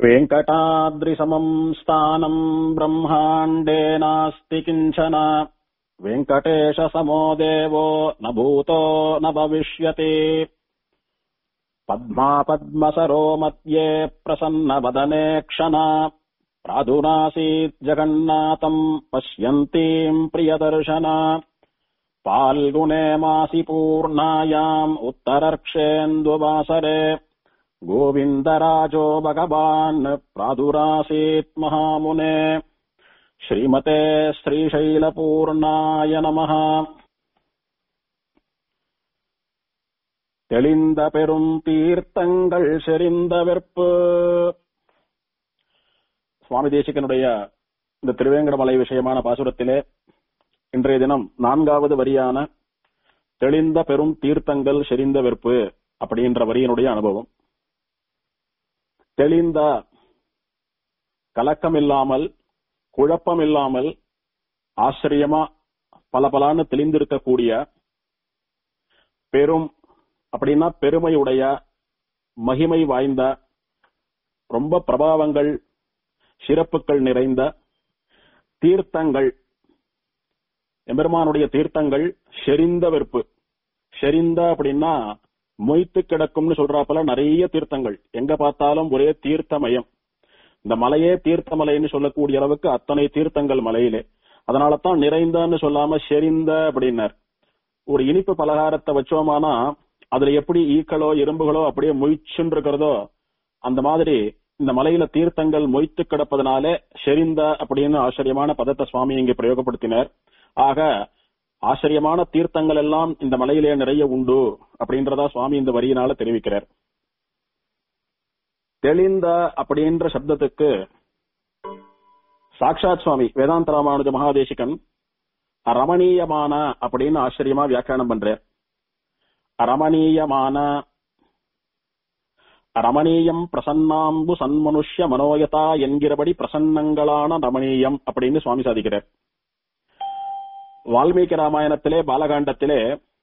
वेङ्कटाद्रिसमम् स्थानम् ब्रह्माण्डे नास्ति किञ्चन वेङ्कटेशसमो देवो न भूतो न भविष्यति पद्मापद्मसरो मध्ये प्रसन्नवदने क्षण प्रादुरासीत् जगन्नाथम् पश्यन्तीम् प्रियदर्शन फाल्गुने मासि पूर्णायाम् उत्तरर्क्षेन्दुवासरे गोविन्दराजो भगवान् प्रादुरासीत् महामुने श्रीमते श्रीशैलपूर्णाय नमः தெளிந்த பெரும் தீர்த்தங்கள் செறிந்த வெற்பு சுவாமி தேசிகனுடைய இந்த திருவேங்கடமலை விஷயமான பாசுரத்திலே இன்றைய தினம் நான்காவது வரியான தெளிந்த பெரும் தீர்த்தங்கள் செறிந்த வெற்பு அப்படின்ற வரியினுடைய அனுபவம் தெளிந்த கலக்கம் இல்லாமல் குழப்பம் இல்லாமல் ஆச்சரியமா பல பலான்னு தெளிந்திருக்கக்கூடிய பெரும் அப்படின்னா பெருமையுடைய மகிமை வாய்ந்த ரொம்ப பிரபாவங்கள் சிறப்புகள் நிறைந்த தீர்த்தங்கள் எம்பெருமானுடைய தீர்த்தங்கள் செறிந்த வெறுப்பு செறிந்த அப்படின்னா மொய்த்து கிடக்கும்னு சொல்றாப்பல நிறைய தீர்த்தங்கள் எங்க பார்த்தாலும் ஒரே தீர்த்தமயம் இந்த மலையே தீர்த்தமலைன்னு சொல்லக்கூடிய அளவுக்கு அத்தனை தீர்த்தங்கள் மலையிலே அதனால தான் நிறைந்தன்னு சொல்லாம செறிந்த அப்படின்னார் ஒரு இனிப்பு பலகாரத்தை வச்சோமானா அதுல எப்படி ஈக்களோ எறும்புகளோ அப்படியே மொய்ச்சுன்னு இருக்கிறதோ அந்த மாதிரி இந்த மலையில தீர்த்தங்கள் மொய்த்து கிடப்பதனாலே செறிந்த அப்படின்னு ஆச்சரியமான பதத்தை சுவாமி இங்கே பிரயோகப்படுத்தினர் ஆக ஆச்சரியமான தீர்த்தங்கள் எல்லாம் இந்த மலையிலே நிறைய உண்டு அப்படின்றதா சுவாமி இந்த வரியினால தெரிவிக்கிறார் தெளிந்த அப்படின்ற சப்தத்துக்கு சாக்ஷாத் சுவாமி வேதாந்த ராமானுஜ மகாதேசிகன் ரமணீயமான அப்படின்னு ஆச்சரியமா வியாக்கியானம் பண்றார் ரமணீயமான ரமணீயம் பிரசன்னாம்பு சன்மனுஷ்ய மனோயதா என்கிறபடி பிரசன்னங்களான ரமணீயம் அப்படின்னு சுவாமி சாதிக்கிறார் வால்மீகி ராமாயணத்திலே பாலகாண்டத்திலே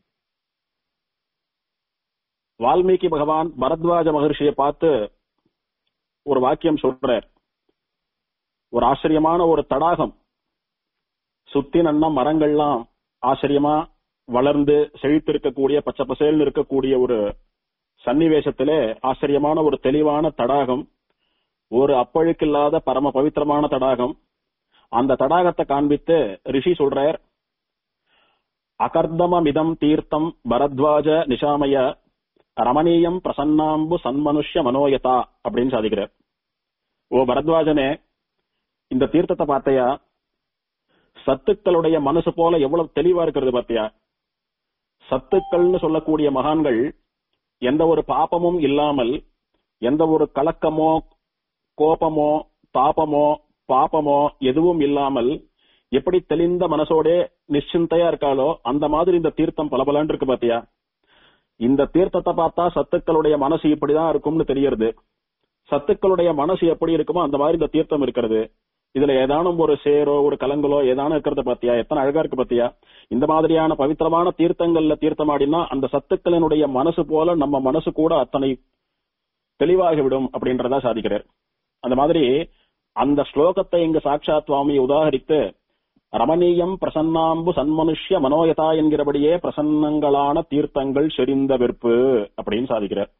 வால்மீகி பகவான் பரத்வாஜ மகர்ஷியை பார்த்து ஒரு வாக்கியம் சொல்றார் ஒரு ஆச்சரியமான ஒரு தடாகம் சுத்தி நன்னா மரங்கள்லாம் ஆச்சரியமா வளர்ந்து செழித்திருக்கக்கூடிய பச்சை பசேல்னு இருக்கக்கூடிய ஒரு சன்னிவேசத்திலே ஆச்சரியமான ஒரு தெளிவான தடாகம் ஒரு அப்பழுக்கில்லாத பரம பவித்திரமான தடாகம் அந்த தடாகத்தை காண்பித்து ரிஷி சொல்றார் அகர்தமமிதம் தீர்த்தம் பரத்வாஜ நிஷாமய ரமணீயம் பிரசன்னாம்பு சன்மனுஷ்ய மனோயதா அப்படின்னு சாதிக்கிறார் ஓ பரத்வாஜனே இந்த தீர்த்தத்தை பார்த்தையா சத்துக்களுடைய மனசு போல எவ்வளவு தெளிவா இருக்கிறது பார்த்தியா சத்துக்கள்னு சொல்லக்கூடிய மகான்கள் எந்த ஒரு பாப்பமும் இல்லாமல் எந்த ஒரு கலக்கமோ கோபமோ தாபமோ பாப்பமோ எதுவும் இல்லாமல் எப்படி தெளிந்த மனசோட நிশ্চিந்தையா இருக்காளோ அந்த மாதிரி இந்த தீர்த்தம் பலபலன்னு இருக்கு பாத்தியா இந்த தீர்த்தத்தை பார்த்தா சத்துக்களுடைய மனசு இப்படிதான் இருக்கும்னு தெரியறது சத்துக்களுடைய மனசு எப்படி இருக்குமோ அந்த மாதிரி இந்த தீர்த்தம் இருக்கிறது இதுல ஏதானும் ஒரு சேரோ ஒரு கலங்களோ ஏதானும் இருக்கிறத பாத்தியா எத்தனை அழகா இருக்கு பாத்தியா இந்த மாதிரியான பவித்திரமான தீர்த்தங்கள்ல தீர்த்தமாடினா அந்த சத்துக்களினுடைய மனசு போல நம்ம மனசு கூட அத்தனை தெளிவாகிவிடும் அப்படின்றதா சாதிக்கிறார் அந்த மாதிரி அந்த ஸ்லோகத்தை இங்கு சாட்சாத் சுவாமி உதாகரித்து ரமணீயம் பிரசன்னாம்பு சன்மனுஷ்ய மனோயதா என்கிறபடியே பிரசன்னங்களான தீர்த்தங்கள் செறிந்த வெறுப்பு அப்படின்னு சாதிக்கிறார்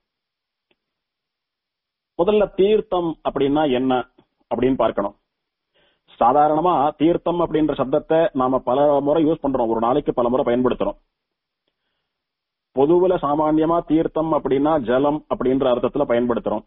முதல்ல தீர்த்தம் அப்படின்னா என்ன அப்படின்னு பார்க்கணும் சாதாரணமா தீர்த்தம் அப்படின்ற சப்தத்தை நாம பல முறை யூஸ் பண்றோம் ஒரு நாளைக்கு பல முறை பயன்படுத்துறோம் பொதுவுல சாமான்யமா தீர்த்தம் அப்படின்னா ஜலம் அப்படின்ற அர்த்தத்துல பயன்படுத்துறோம்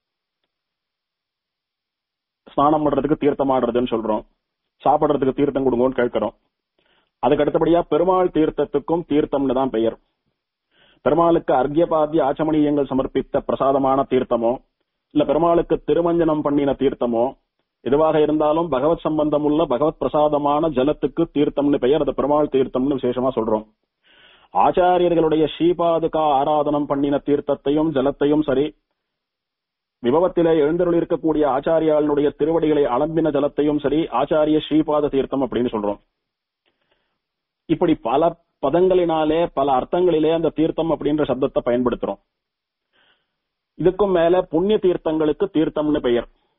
ஸ்நானம் பண்றதுக்கு தீர்த்தம் ஆடுறதுன்னு சொல்றோம் சாப்பிடுறதுக்கு தீர்த்தம் கொடுங்கன்னு கேட்கிறோம் அதுக்கு அடுத்தபடியா பெருமாள் தீர்த்தத்துக்கும் தீர்த்தம்னு தான் பெயர் பெருமாளுக்கு அர்க்கியபாத்திய ஆச்சமணியங்கள் சமர்ப்பித்த பிரசாதமான தீர்த்தமோ இல்ல பெருமாளுக்கு திருமஞ்சனம் பண்ணின தீர்த்தமோ எதுவாக இருந்தாலும் பகவத் சம்பந்தம் உள்ள பகவத் பிரசாதமான ஜலத்துக்கு தீர்த்தம்னு பெயர் அது பெருமாள் தீர்த்தம்னு விசேஷமா சொல்றோம் ஆச்சாரியர்களுடைய ஸ்ரீபாதுகா ஆராதனம் பண்ணின தீர்த்தத்தையும் ஜலத்தையும் சரி விபவத்திலே எழுந்தருள் இருக்கக்கூடிய ஆச்சாரியாளுடைய திருவடிகளை அலம்பின ஜலத்தையும் சரி ஆச்சாரிய ஸ்ரீபாத தீர்த்தம் அப்படின்னு சொல்றோம் இப்படி பல பதங்களினாலே பல அர்த்தங்களிலே அந்த தீர்த்தம் அப்படின்ற சப்தத்தை பயன்படுத்துறோம் இதுக்கும் மேல புண்ணிய தீர்த்தங்களுக்கு தீர்த்தம்னு பெயர்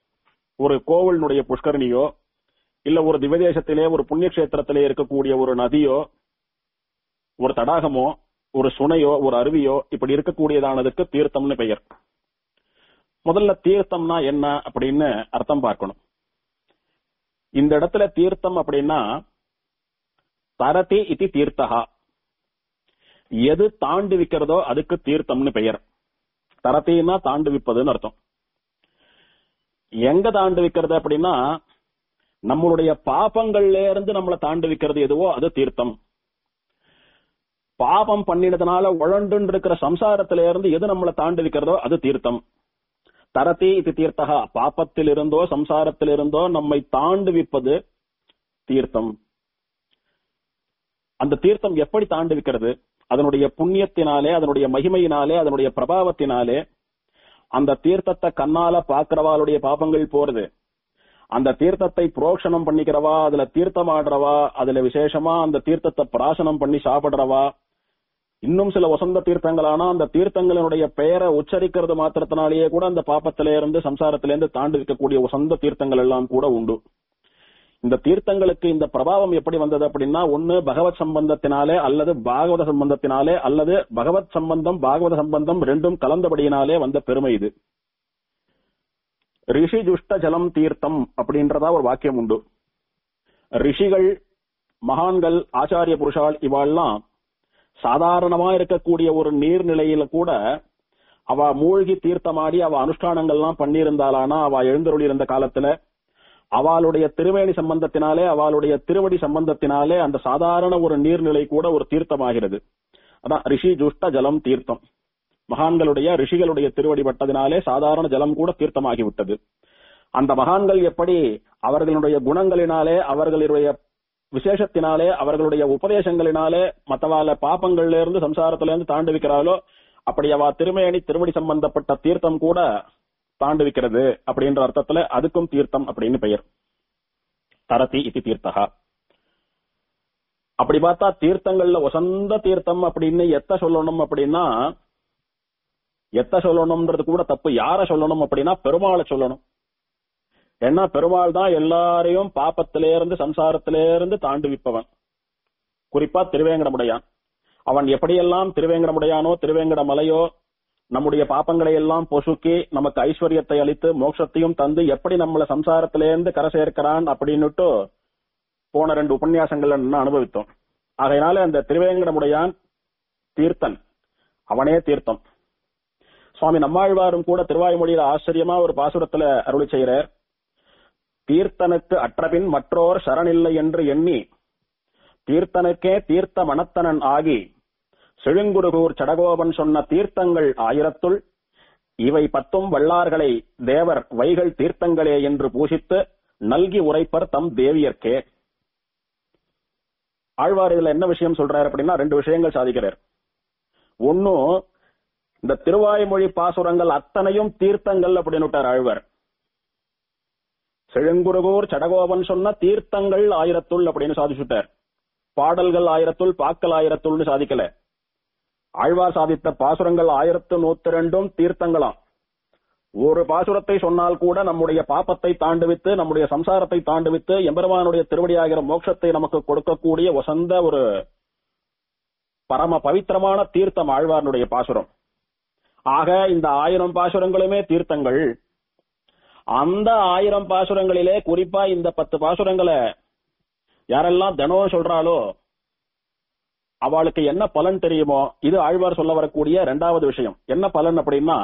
ஒரு கோவிலினுடைய புஷ்கரணியோ இல்ல ஒரு திவதேசத்திலே ஒரு புண்ணிய கஷேத்திரத்திலே இருக்கக்கூடிய ஒரு நதியோ ஒரு தடாகமோ ஒரு சுனையோ ஒரு அருவியோ இப்படி இருக்கக்கூடியதானதுக்கு தீர்த்தம்னு பெயர் முதல்ல தீர்த்தம்னா என்ன அப்படின்னு அர்த்தம் பார்க்கணும் இந்த இடத்துல தீர்த்தம் அப்படின்னா தரதி இது தீர்த்தகா எது தாண்டு விக்கிறதோ அதுக்கு தீர்த்தம்னு பெயர் தரத்தின்னா தாண்டு விப்பதுன்னு அர்த்தம் எங்க தாண்டு விக்கிறது அப்படின்னா நம்மளுடைய பாபங்கள்ல இருந்து நம்மளை தாண்டு விக்கிறது எதுவோ அது தீர்த்தம் பாபம் பண்ணினதுனால உழண்டு இருக்கிற சம்சாரத்தில இருந்து எது நம்மளை தாண்டு விக்கிறதோ அது தீர்த்தம் தரதி இது தீர்த்தகா பாப்பத்தில் இருந்தோ சம்சாரத்தில் இருந்தோ நம்மை தாண்டு விப்பது தீர்த்தம் அந்த தீர்த்தம் எப்படி தாண்டு விக்கிறது அதனுடைய புண்ணியத்தினாலே அதனுடைய மகிமையினாலே அதனுடைய பிரபாவத்தினாலே அந்த தீர்த்தத்தை கண்ணால பாக்குறவாளுடைய பாபங்கள் போறது அந்த தீர்த்தத்தை புரோக்ஷனம் பண்ணிக்கிறவா அதுல தீர்த்தம் ஆடுறவா அதுல விசேஷமா அந்த தீர்த்தத்தை பிராசனம் பண்ணி சாப்பிடுறவா இன்னும் சில வசந்த தீர்த்தங்களானா அந்த தீர்த்தங்களினுடைய பெயரை உச்சரிக்கிறது மாத்திரத்தினாலேயே கூட அந்த பாப்பத்தில இருந்து சம்சாரத்தில இருந்து தாண்டி இருக்கக்கூடிய வசந்த தீர்த்தங்கள் எல்லாம் கூட உண்டு இந்த தீர்த்தங்களுக்கு இந்த பிரபாவம் எப்படி வந்தது அப்படின்னா ஒண்ணு பகவத் சம்பந்தத்தினாலே அல்லது பாகவத சம்பந்தத்தினாலே அல்லது பகவத் சம்பந்தம் பாகவத சம்பந்தம் ரெண்டும் கலந்தபடியினாலே வந்த பெருமை இது ரிஷி ஜுஷ்ட ஜலம் தீர்த்தம் அப்படின்றதா ஒரு வாக்கியம் உண்டு ரிஷிகள் மகான்கள் ஆச்சாரிய புருஷால் இவாள்லாம் சாதாரணமா இருக்கக்கூடிய ஒரு நீர்நிலையில கூட அவ மூழ்கி தீர்த்தமாடி அவ அனுஷ்டானங்கள்லாம் பண்ணியிருந்தாளானா அவ எழுந்தருளி இருந்த காலத்துல அவளுடைய திருவேணி சம்பந்தத்தினாலே அவளுடைய திருவடி சம்பந்தத்தினாலே அந்த சாதாரண ஒரு நீர்நிலை கூட ஒரு தீர்த்தமாகிறது அதான் ரிஷி ஜுஷ்ட ஜலம் தீர்த்தம் மகான்களுடைய ரிஷிகளுடைய திருவடி பட்டதினாலே சாதாரண ஜலம் கூட தீர்த்தமாகி விட்டது அந்த மகான்கள் எப்படி அவர்களுடைய குணங்களினாலே அவர்களுடைய விசேஷத்தினாலே அவர்களுடைய உபதேசங்களினாலே மத்தவால பாப்பங்கள்ல இருந்து சம்சாரத்துல இருந்து தாண்டு வைக்கிறாளோ அப்படி அவ திருமேனி திருவடி சம்பந்தப்பட்ட தீர்த்தம் கூட தாண்டு வைக்கிறது அப்படின்ற அர்த்தத்துல அதுக்கும் தீர்த்தம் அப்படின்னு பெயர் தரதி இது தீர்த்தகா அப்படி பார்த்தா தீர்த்தங்கள்ல வசந்த தீர்த்தம் அப்படின்னு எத்த சொல்லணும் அப்படின்னா எத்த சொல்லணும்ன்றது கூட தப்பு யார சொல்லணும் அப்படின்னா பெருமாளை சொல்லணும் ஏன்னா பெருமாள் தான் எல்லாரையும் பாப்பத்திலே இருந்து சம்சாரத்திலே இருந்து தாண்டுவிப்பவன் குறிப்பா திருவேங்கடமுடையான் அவன் எப்படியெல்லாம் திருவேங்கடமுடையானோ திருவேங்கட மலையோ நம்முடைய பாப்பங்களை எல்லாம் பொசுக்கி நமக்கு ஐஸ்வர்யத்தை அளித்து மோட்சத்தையும் தந்து எப்படி நம்மள சம்சாரத்திலேருந்து கரை சேர்க்கிறான் அப்படின்னுட்டு போன ரெண்டு உபன்யாசங்கள்ல நின்னு அனுபவித்தோம் ஆகையினால அந்த திருவேங்கடமுடையான் தீர்த்தன் அவனே தீர்த்தம் சுவாமி நம்மாழ்வாரும் கூட திருவாய்மொழியில ஆச்சரியமா ஒரு பாசுரத்துல அருளி செய்கிறார் தீர்த்தனுக்கு அற்றபின் மற்றோர் சரணில்லை என்று எண்ணி தீர்த்தனுக்கே தீர்த்த மனத்தனன் ஆகி செழுங்குருகூர் சடகோபன் சொன்ன தீர்த்தங்கள் ஆயிரத்துள் இவை பத்தும் வல்லார்களை தேவர் வைகள் தீர்த்தங்களே என்று பூஷித்து நல்கி உரைப்பர் தம் தேவியர்க்கே ஆழ்வார் இதுல என்ன விஷயம் சொல்றாரு அப்படின்னா ரெண்டு விஷயங்கள் சாதிக்கிறார் ஒன்னும் இந்த திருவாய்மொழி பாசுரங்கள் அத்தனையும் தீர்த்தங்கள் அப்படின்னு விட்டார் ஆழ்வார் செழுங்குருகூர் சடகோபன் சொன்ன தீர்த்தங்கள் ஆயிரத்துள் அப்படின்னு சாதிச்சுட்டார் பாடல்கள் ஆயிரத்துள் பாக்கல் ஆயிரத்துள்னு சாதிக்கல ஆழ்வார் சாதித்த பாசுரங்கள் ஆயிரத்து நூத்தி ரெண்டும் தீர்த்தங்களாம் ஒரு பாசுரத்தை சொன்னால் கூட நம்முடைய பாப்பத்தை தாண்டுவித்து நம்முடைய சம்சாரத்தை தாண்டுவித்து எம்பெருமானுடைய திருவடியாகிற மோட்சத்தை நமக்கு கொடுக்கக்கூடிய வசந்த ஒரு பரம பவித்திரமான தீர்த்தம் ஆழ்வார்னுடைய பாசுரம் ஆக இந்த ஆயிரம் பாசுரங்களுமே தீர்த்தங்கள் அந்த ஆயிரம் பாசுரங்களிலே குறிப்பா இந்த பத்து பாசுரங்களை யாரெல்லாம் தினம் சொல்றாளோ அவளுக்கு என்ன பலன் தெரியுமோ இது ஆழ்வார் சொல்ல வரக்கூடிய இரண்டாவது விஷயம் என்ன பலன் அப்படின்னா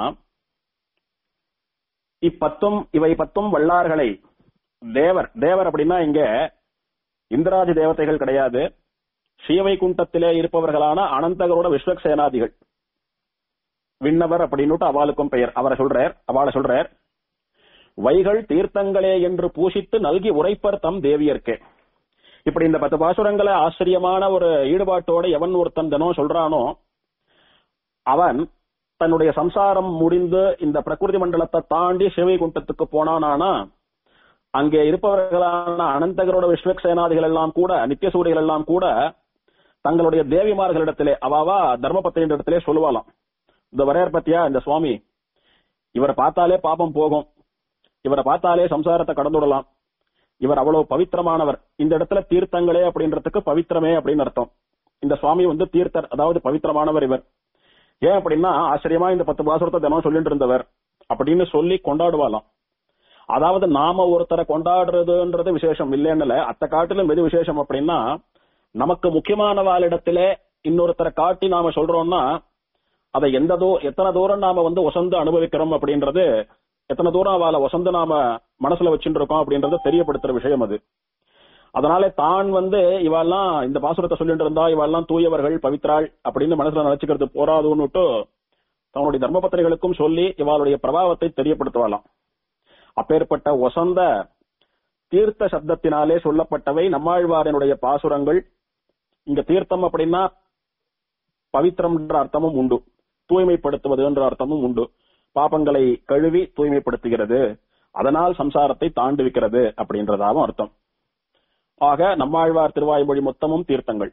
இப்பத்தும் இவை பத்தும் வல்லார்களை தேவர் தேவர் அப்படின்னா இங்க இந்திராதி தேவதைகள் கிடையாது ஸ்ரீவைகுண்டத்திலே இருப்பவர்களான அனந்தகரோட விஸ்வக்சேனாதிகள் விண்ணவர் அப்படின்னுட்டு அவளுக்கும் பெயர் அவரை சொல்றார் அவளை சொல்றார் வைகள் தீர்த்தங்களே என்று பூஷித்து நல்கி உரைப்பர் தம் தேவியர்க்கே இப்படி இந்த பத்து பாசுரங்களை ஆச்சரியமான ஒரு ஈடுபாட்டோட எவன் ஒருத்தன் தினம் சொல்றானோ அவன் தன்னுடைய சம்சாரம் முடிந்து இந்த பிரகிருதி மண்டலத்தை தாண்டி சிவைகுண்டத்துக்கு போனானானா அங்கே இருப்பவர்களான அனந்தகரோட விஸ்வக்சேனாதிகள் எல்லாம் கூட நித்தியசூரிகள் எல்லாம் கூட தங்களுடைய தேவிமார்களிடத்திலே அவாவா தர்மபத்திரின் இடத்திலே சொல்லுவாளாம் இந்த வரையர் பத்தியா இந்த சுவாமி இவரை பார்த்தாலே பாபம் போகும் இவரை பார்த்தாலே சம்சாரத்தை கடந்துடலாம் இவர் அவ்வளவு பவித்திரமானவர் இந்த இடத்துல தீர்த்தங்களே அப்படின்றதுக்கு பவித்திரமே அப்படின்னு அர்த்தம் இந்த சுவாமி வந்து தீர்த்தர் அதாவது பவித்திரமானவர் இவர் ஏன் அப்படின்னா ஆச்சரியமா இந்த பத்து பாசுரத்தை தினம் சொல்லிட்டு இருந்தவர் அப்படின்னு சொல்லி கொண்டாடுவாளாம் அதாவது நாம ஒருத்தரை கொண்டாடுறதுன்றது விசேஷம் இல்லைன்னு அத்த காட்டிலும் எது விசேஷம் அப்படின்னா நமக்கு முக்கியமானவாளிடத்திலே இன்னொருத்தரை காட்டி நாம சொல்றோம்னா அதை எந்த தூ எத்தனை தூரம் நாம வந்து ஒசந்து அனுபவிக்கிறோம் அப்படின்றது எத்தனை தூரம் அவளை ஒசந்து நாம மனசுல வச்சுட்டு இருக்கோம் அப்படின்றத தெரியப்படுத்துற விஷயம் அது அதனால தான் வந்து இவெல்லாம் இந்த பாசுரத்தை சொல்லிட்டு இருந்தா இவெல்லாம் தூயவர்கள் பவித்ராள் அப்படின்னு மனசுல நினைச்சுக்கிறது போராதுன்னுட்டு தன்னுடைய தர்மபத்திரிகளுக்கும் சொல்லி இவளுடைய பிரபாவத்தை தெரியப்படுத்துவாளாம் அப்பேற்பட்ட ஒசந்த தீர்த்த சப்தத்தினாலே சொல்லப்பட்டவை நம்மாழ்வாரனுடைய பாசுரங்கள் இங்க தீர்த்தம் அப்படின்னா பவித்திரம் என்ற அர்த்தமும் உண்டு தூய்மைப்படுத்துவது என்ற அர்த்தமும் உண்டு பாபங்களை கழுவி தூய்மைப்படுத்துகிறது அதனால் சம்சாரத்தை தாண்டுவிக்கிறது அப்படின்றதாவும் அர்த்தம் ஆக நம்மாழ்வார் திருவாய்மொழி மொத்தமும் தீர்த்தங்கள்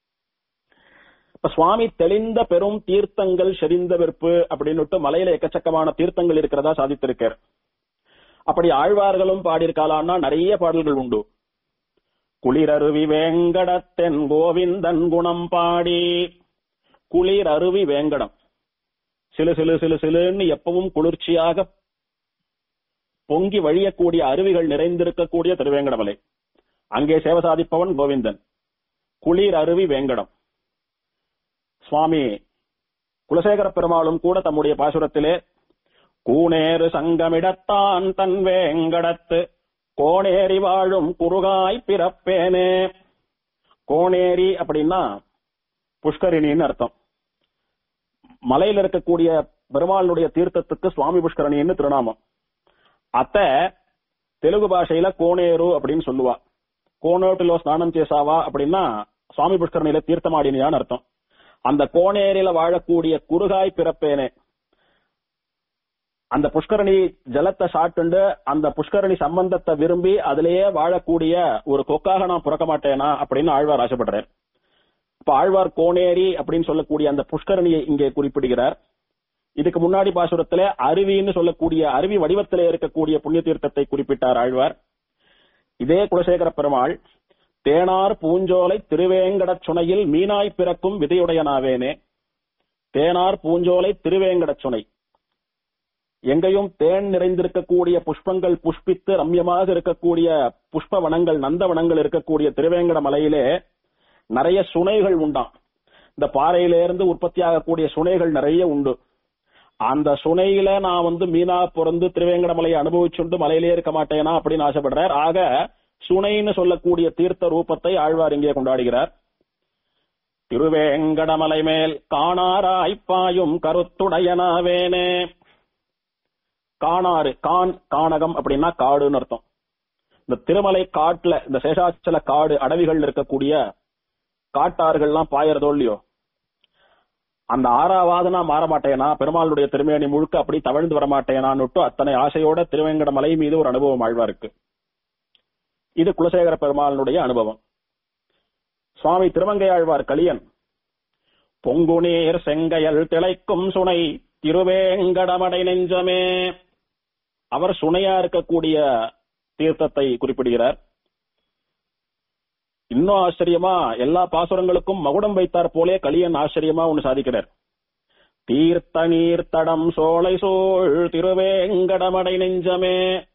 இப்ப சுவாமி தெளிந்த பெரும் தீர்த்தங்கள் செறிந்த வெறுப்பு அப்படின்னுட்டு மலையில எக்கச்சக்கமான தீர்த்தங்கள் இருக்கிறதா சாதித்திருக்கார் அப்படி ஆழ்வார்களும் பாடியிருக்காளான்னா நிறைய பாடல்கள் உண்டு குளிரருவி வேங்கடத்தென் கோவிந்தன் குணம் பாடி குளிர் அருவி வேங்கடம் சிலு சிலு சிலு சிலுன்னு எப்பவும் குளிர்ச்சியாக பொங்கி வழியக்கூடிய அருவிகள் நிறைந்திருக்கக்கூடிய திருவேங்கடமலை அங்கே சேவை சாதிப்பவன் கோவிந்தன் குளிர் அருவி வேங்கடம் சுவாமி குலசேகர பெருமாளும் கூட தம்முடைய பாசுரத்திலே கூனேறு சங்கமிடத்தான் தன் வேங்கடத்து கோணேரி வாழும் குறுகாய் பிறப்பேனே கோணேரி அப்படின்னா புஷ்கரிணின்னு அர்த்தம் மலையில இருக்கக்கூடிய பெருமாளுடைய தீர்த்தத்துக்கு சுவாமி புஷ்கரணின்னு திருநாமம் அத்த தெலுங்கு பாஷையில கோணேரு அப்படின்னு சொல்லுவா கோணோட்டிலோ ஸ்நானம் చేసావా அப்படின்னா சுவாமி புஷ்கரணியில தீர்த்தமாடினியான்னு அர்த்தம் அந்த கோணேரியில வாழக்கூடிய குறுகாய் பிறப்பேனே அந்த புஷ்கரணி ஜலத்தை சாட்டுண்டு அந்த புஷ்கரணி சம்பந்தத்தை விரும்பி அதிலேயே வாழக்கூடிய ஒரு கொக்காக நான் பிறக்க மாட்டேனா அப்படின்னு ஆழ்வார் ஆசைப்படுறார் இப்ப ஆழ்வார் கோணேரி அப்படின்னு சொல்லக்கூடிய அந்த புஷ்கரணியை இங்கே குறிப்பிடுகிறார் இதுக்கு முன்னாடி பாசுரத்திலே அருவின்னு சொல்லக்கூடிய அருவி வடிவத்திலே இருக்கக்கூடிய புண்ணிய தீர்த்தத்தை குறிப்பிட்டார் ஆழ்வார் இதே குலசேகர பெருமாள் தேனார் பூஞ்சோலை திருவேங்கடச் சுனையில் மீனாய் பிறக்கும் விதையுடையனாவேனே தேனார் பூஞ்சோலை திருவேங்கடச் சுனை எங்கேயும் தேன் நிறைந்திருக்கக்கூடிய புஷ்பங்கள் புஷ்பித்து ரம்யமாக இருக்கக்கூடிய புஷ்ப வனங்கள் நந்த வனங்கள் இருக்கக்கூடிய திருவேங்கட மலையிலே நிறைய சுனைகள் உண்டாம் இந்த பாறையிலிருந்து உற்பத்தி ஆகக்கூடிய சுனைகள் நிறைய உண்டு அந்த சுனையில நான் வந்து மீனா பிறந்து திருவேங்கடமலையை அனுபவிச்சுண்டு மலையிலே இருக்க மாட்டேனா அப்படின்னு ஆசைப்படுறார் ஆக சுனைன்னு சொல்லக்கூடிய தீர்த்த ரூபத்தை ஆழ்வார் இங்கே கொண்டாடுகிறார் திருவேங்கடமலை மேல் காணாராய்ப்பாயும் கருத்துடையனாவேனே காணாறு கான் கானகம் அப்படின்னா காடுன்னு அர்த்தம் இந்த திருமலை காட்டுல இந்த சேஷாச்சல காடு அடவிகள் இருக்கக்கூடிய காட்டாறுகள்லாம் பாயறதோ இல்லையோ அந்த ஆறாவது நான் மாற மாட்டேனா பெருமாளுடைய திருமேனி முழுக்க அப்படி தவழ்ந்து வர மாட்டேனான்னுட்டு அத்தனை ஆசையோட திருவேங்கட மலை மீது ஒரு அனுபவம் ஆழ்வாருக்கு இது குலசேகர பெருமாளுடைய அனுபவம் சுவாமி திருமங்கையாழ்வார் கலியன் பொங்குநீர் செங்கையல் திளைக்கும் சுனை திருவேங்கடமடை நெஞ்சமே அவர் சுனையா இருக்கக்கூடிய தீர்த்தத்தை குறிப்பிடுகிறார் இன்னும் ஆச்சரியமா எல்லா பாசுரங்களுக்கும் மகுடம் வைத்தார் போலே கலியன் ஆச்சரியமா ஒன்னு சாதிக்கிறார் தீர்த்த நீர்த்தடம் சோலை சோழ் திருவேங்கடமடை நெஞ்சமே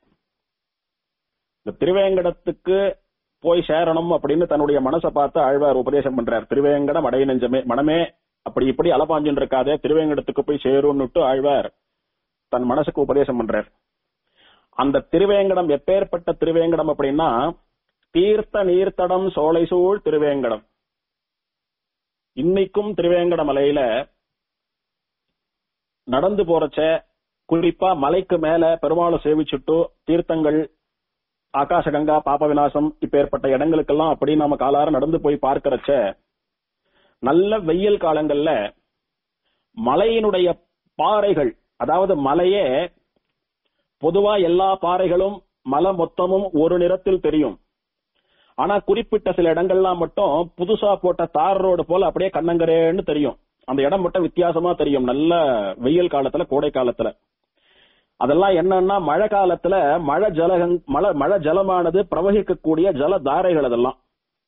இந்த திருவேங்கடத்துக்கு போய் சேரணும் அப்படின்னு தன்னுடைய மனசை பார்த்து ஆழ்வார் உபதேசம் பண்றார் திருவேங்கடம் அடை நெஞ்சமே மனமே அப்படி இப்படி அலப்பாஞ்சுன்னு இருக்காதே திருவேங்கடத்துக்கு போய் சேரும்னுட்டு ஆழ்வார் தன் மனசுக்கு உபதேசம் பண்றார் அந்த திருவேங்கடம் எப்பேற்பட்ட திருவேங்கடம் அப்படின்னா தீர்த்த நீர்த்தடம் சோலை சூழ் திருவேங்கடம் இன்னைக்கும் திருவேங்கட மலையில நடந்து போறச்ச குறிப்பா மலைக்கு மேல பெருமாளை சேவிச்சுட்டு தீர்த்தங்கள் ஆகாசகங்கா பாப விநாசம் இப்ப ஏற்பட்ட இடங்களுக்கெல்லாம் அப்படி நாம காலார நடந்து போய் பார்க்கறச்ச நல்ல வெயில் காலங்கள்ல மலையினுடைய பாறைகள் அதாவது மலையே பொதுவா எல்லா பாறைகளும் மலை மொத்தமும் ஒரு நிறத்தில் தெரியும் ஆனா குறிப்பிட்ட சில இடங்கள்லாம் மட்டும் புதுசா போட்ட தார் ரோடு போல அப்படியே கண்ணங்கரேன்னு தெரியும் அந்த இடம் மட்டும் வித்தியாசமா தெரியும் நல்ல வெயில் காலத்துல கோடை காலத்துல அதெல்லாம் என்னன்னா மழை காலத்துல மழை ஜலகங் மழை மழை ஜலமானது பிரவகிக்கக்கூடிய ஜல தாரைகள் அதெல்லாம்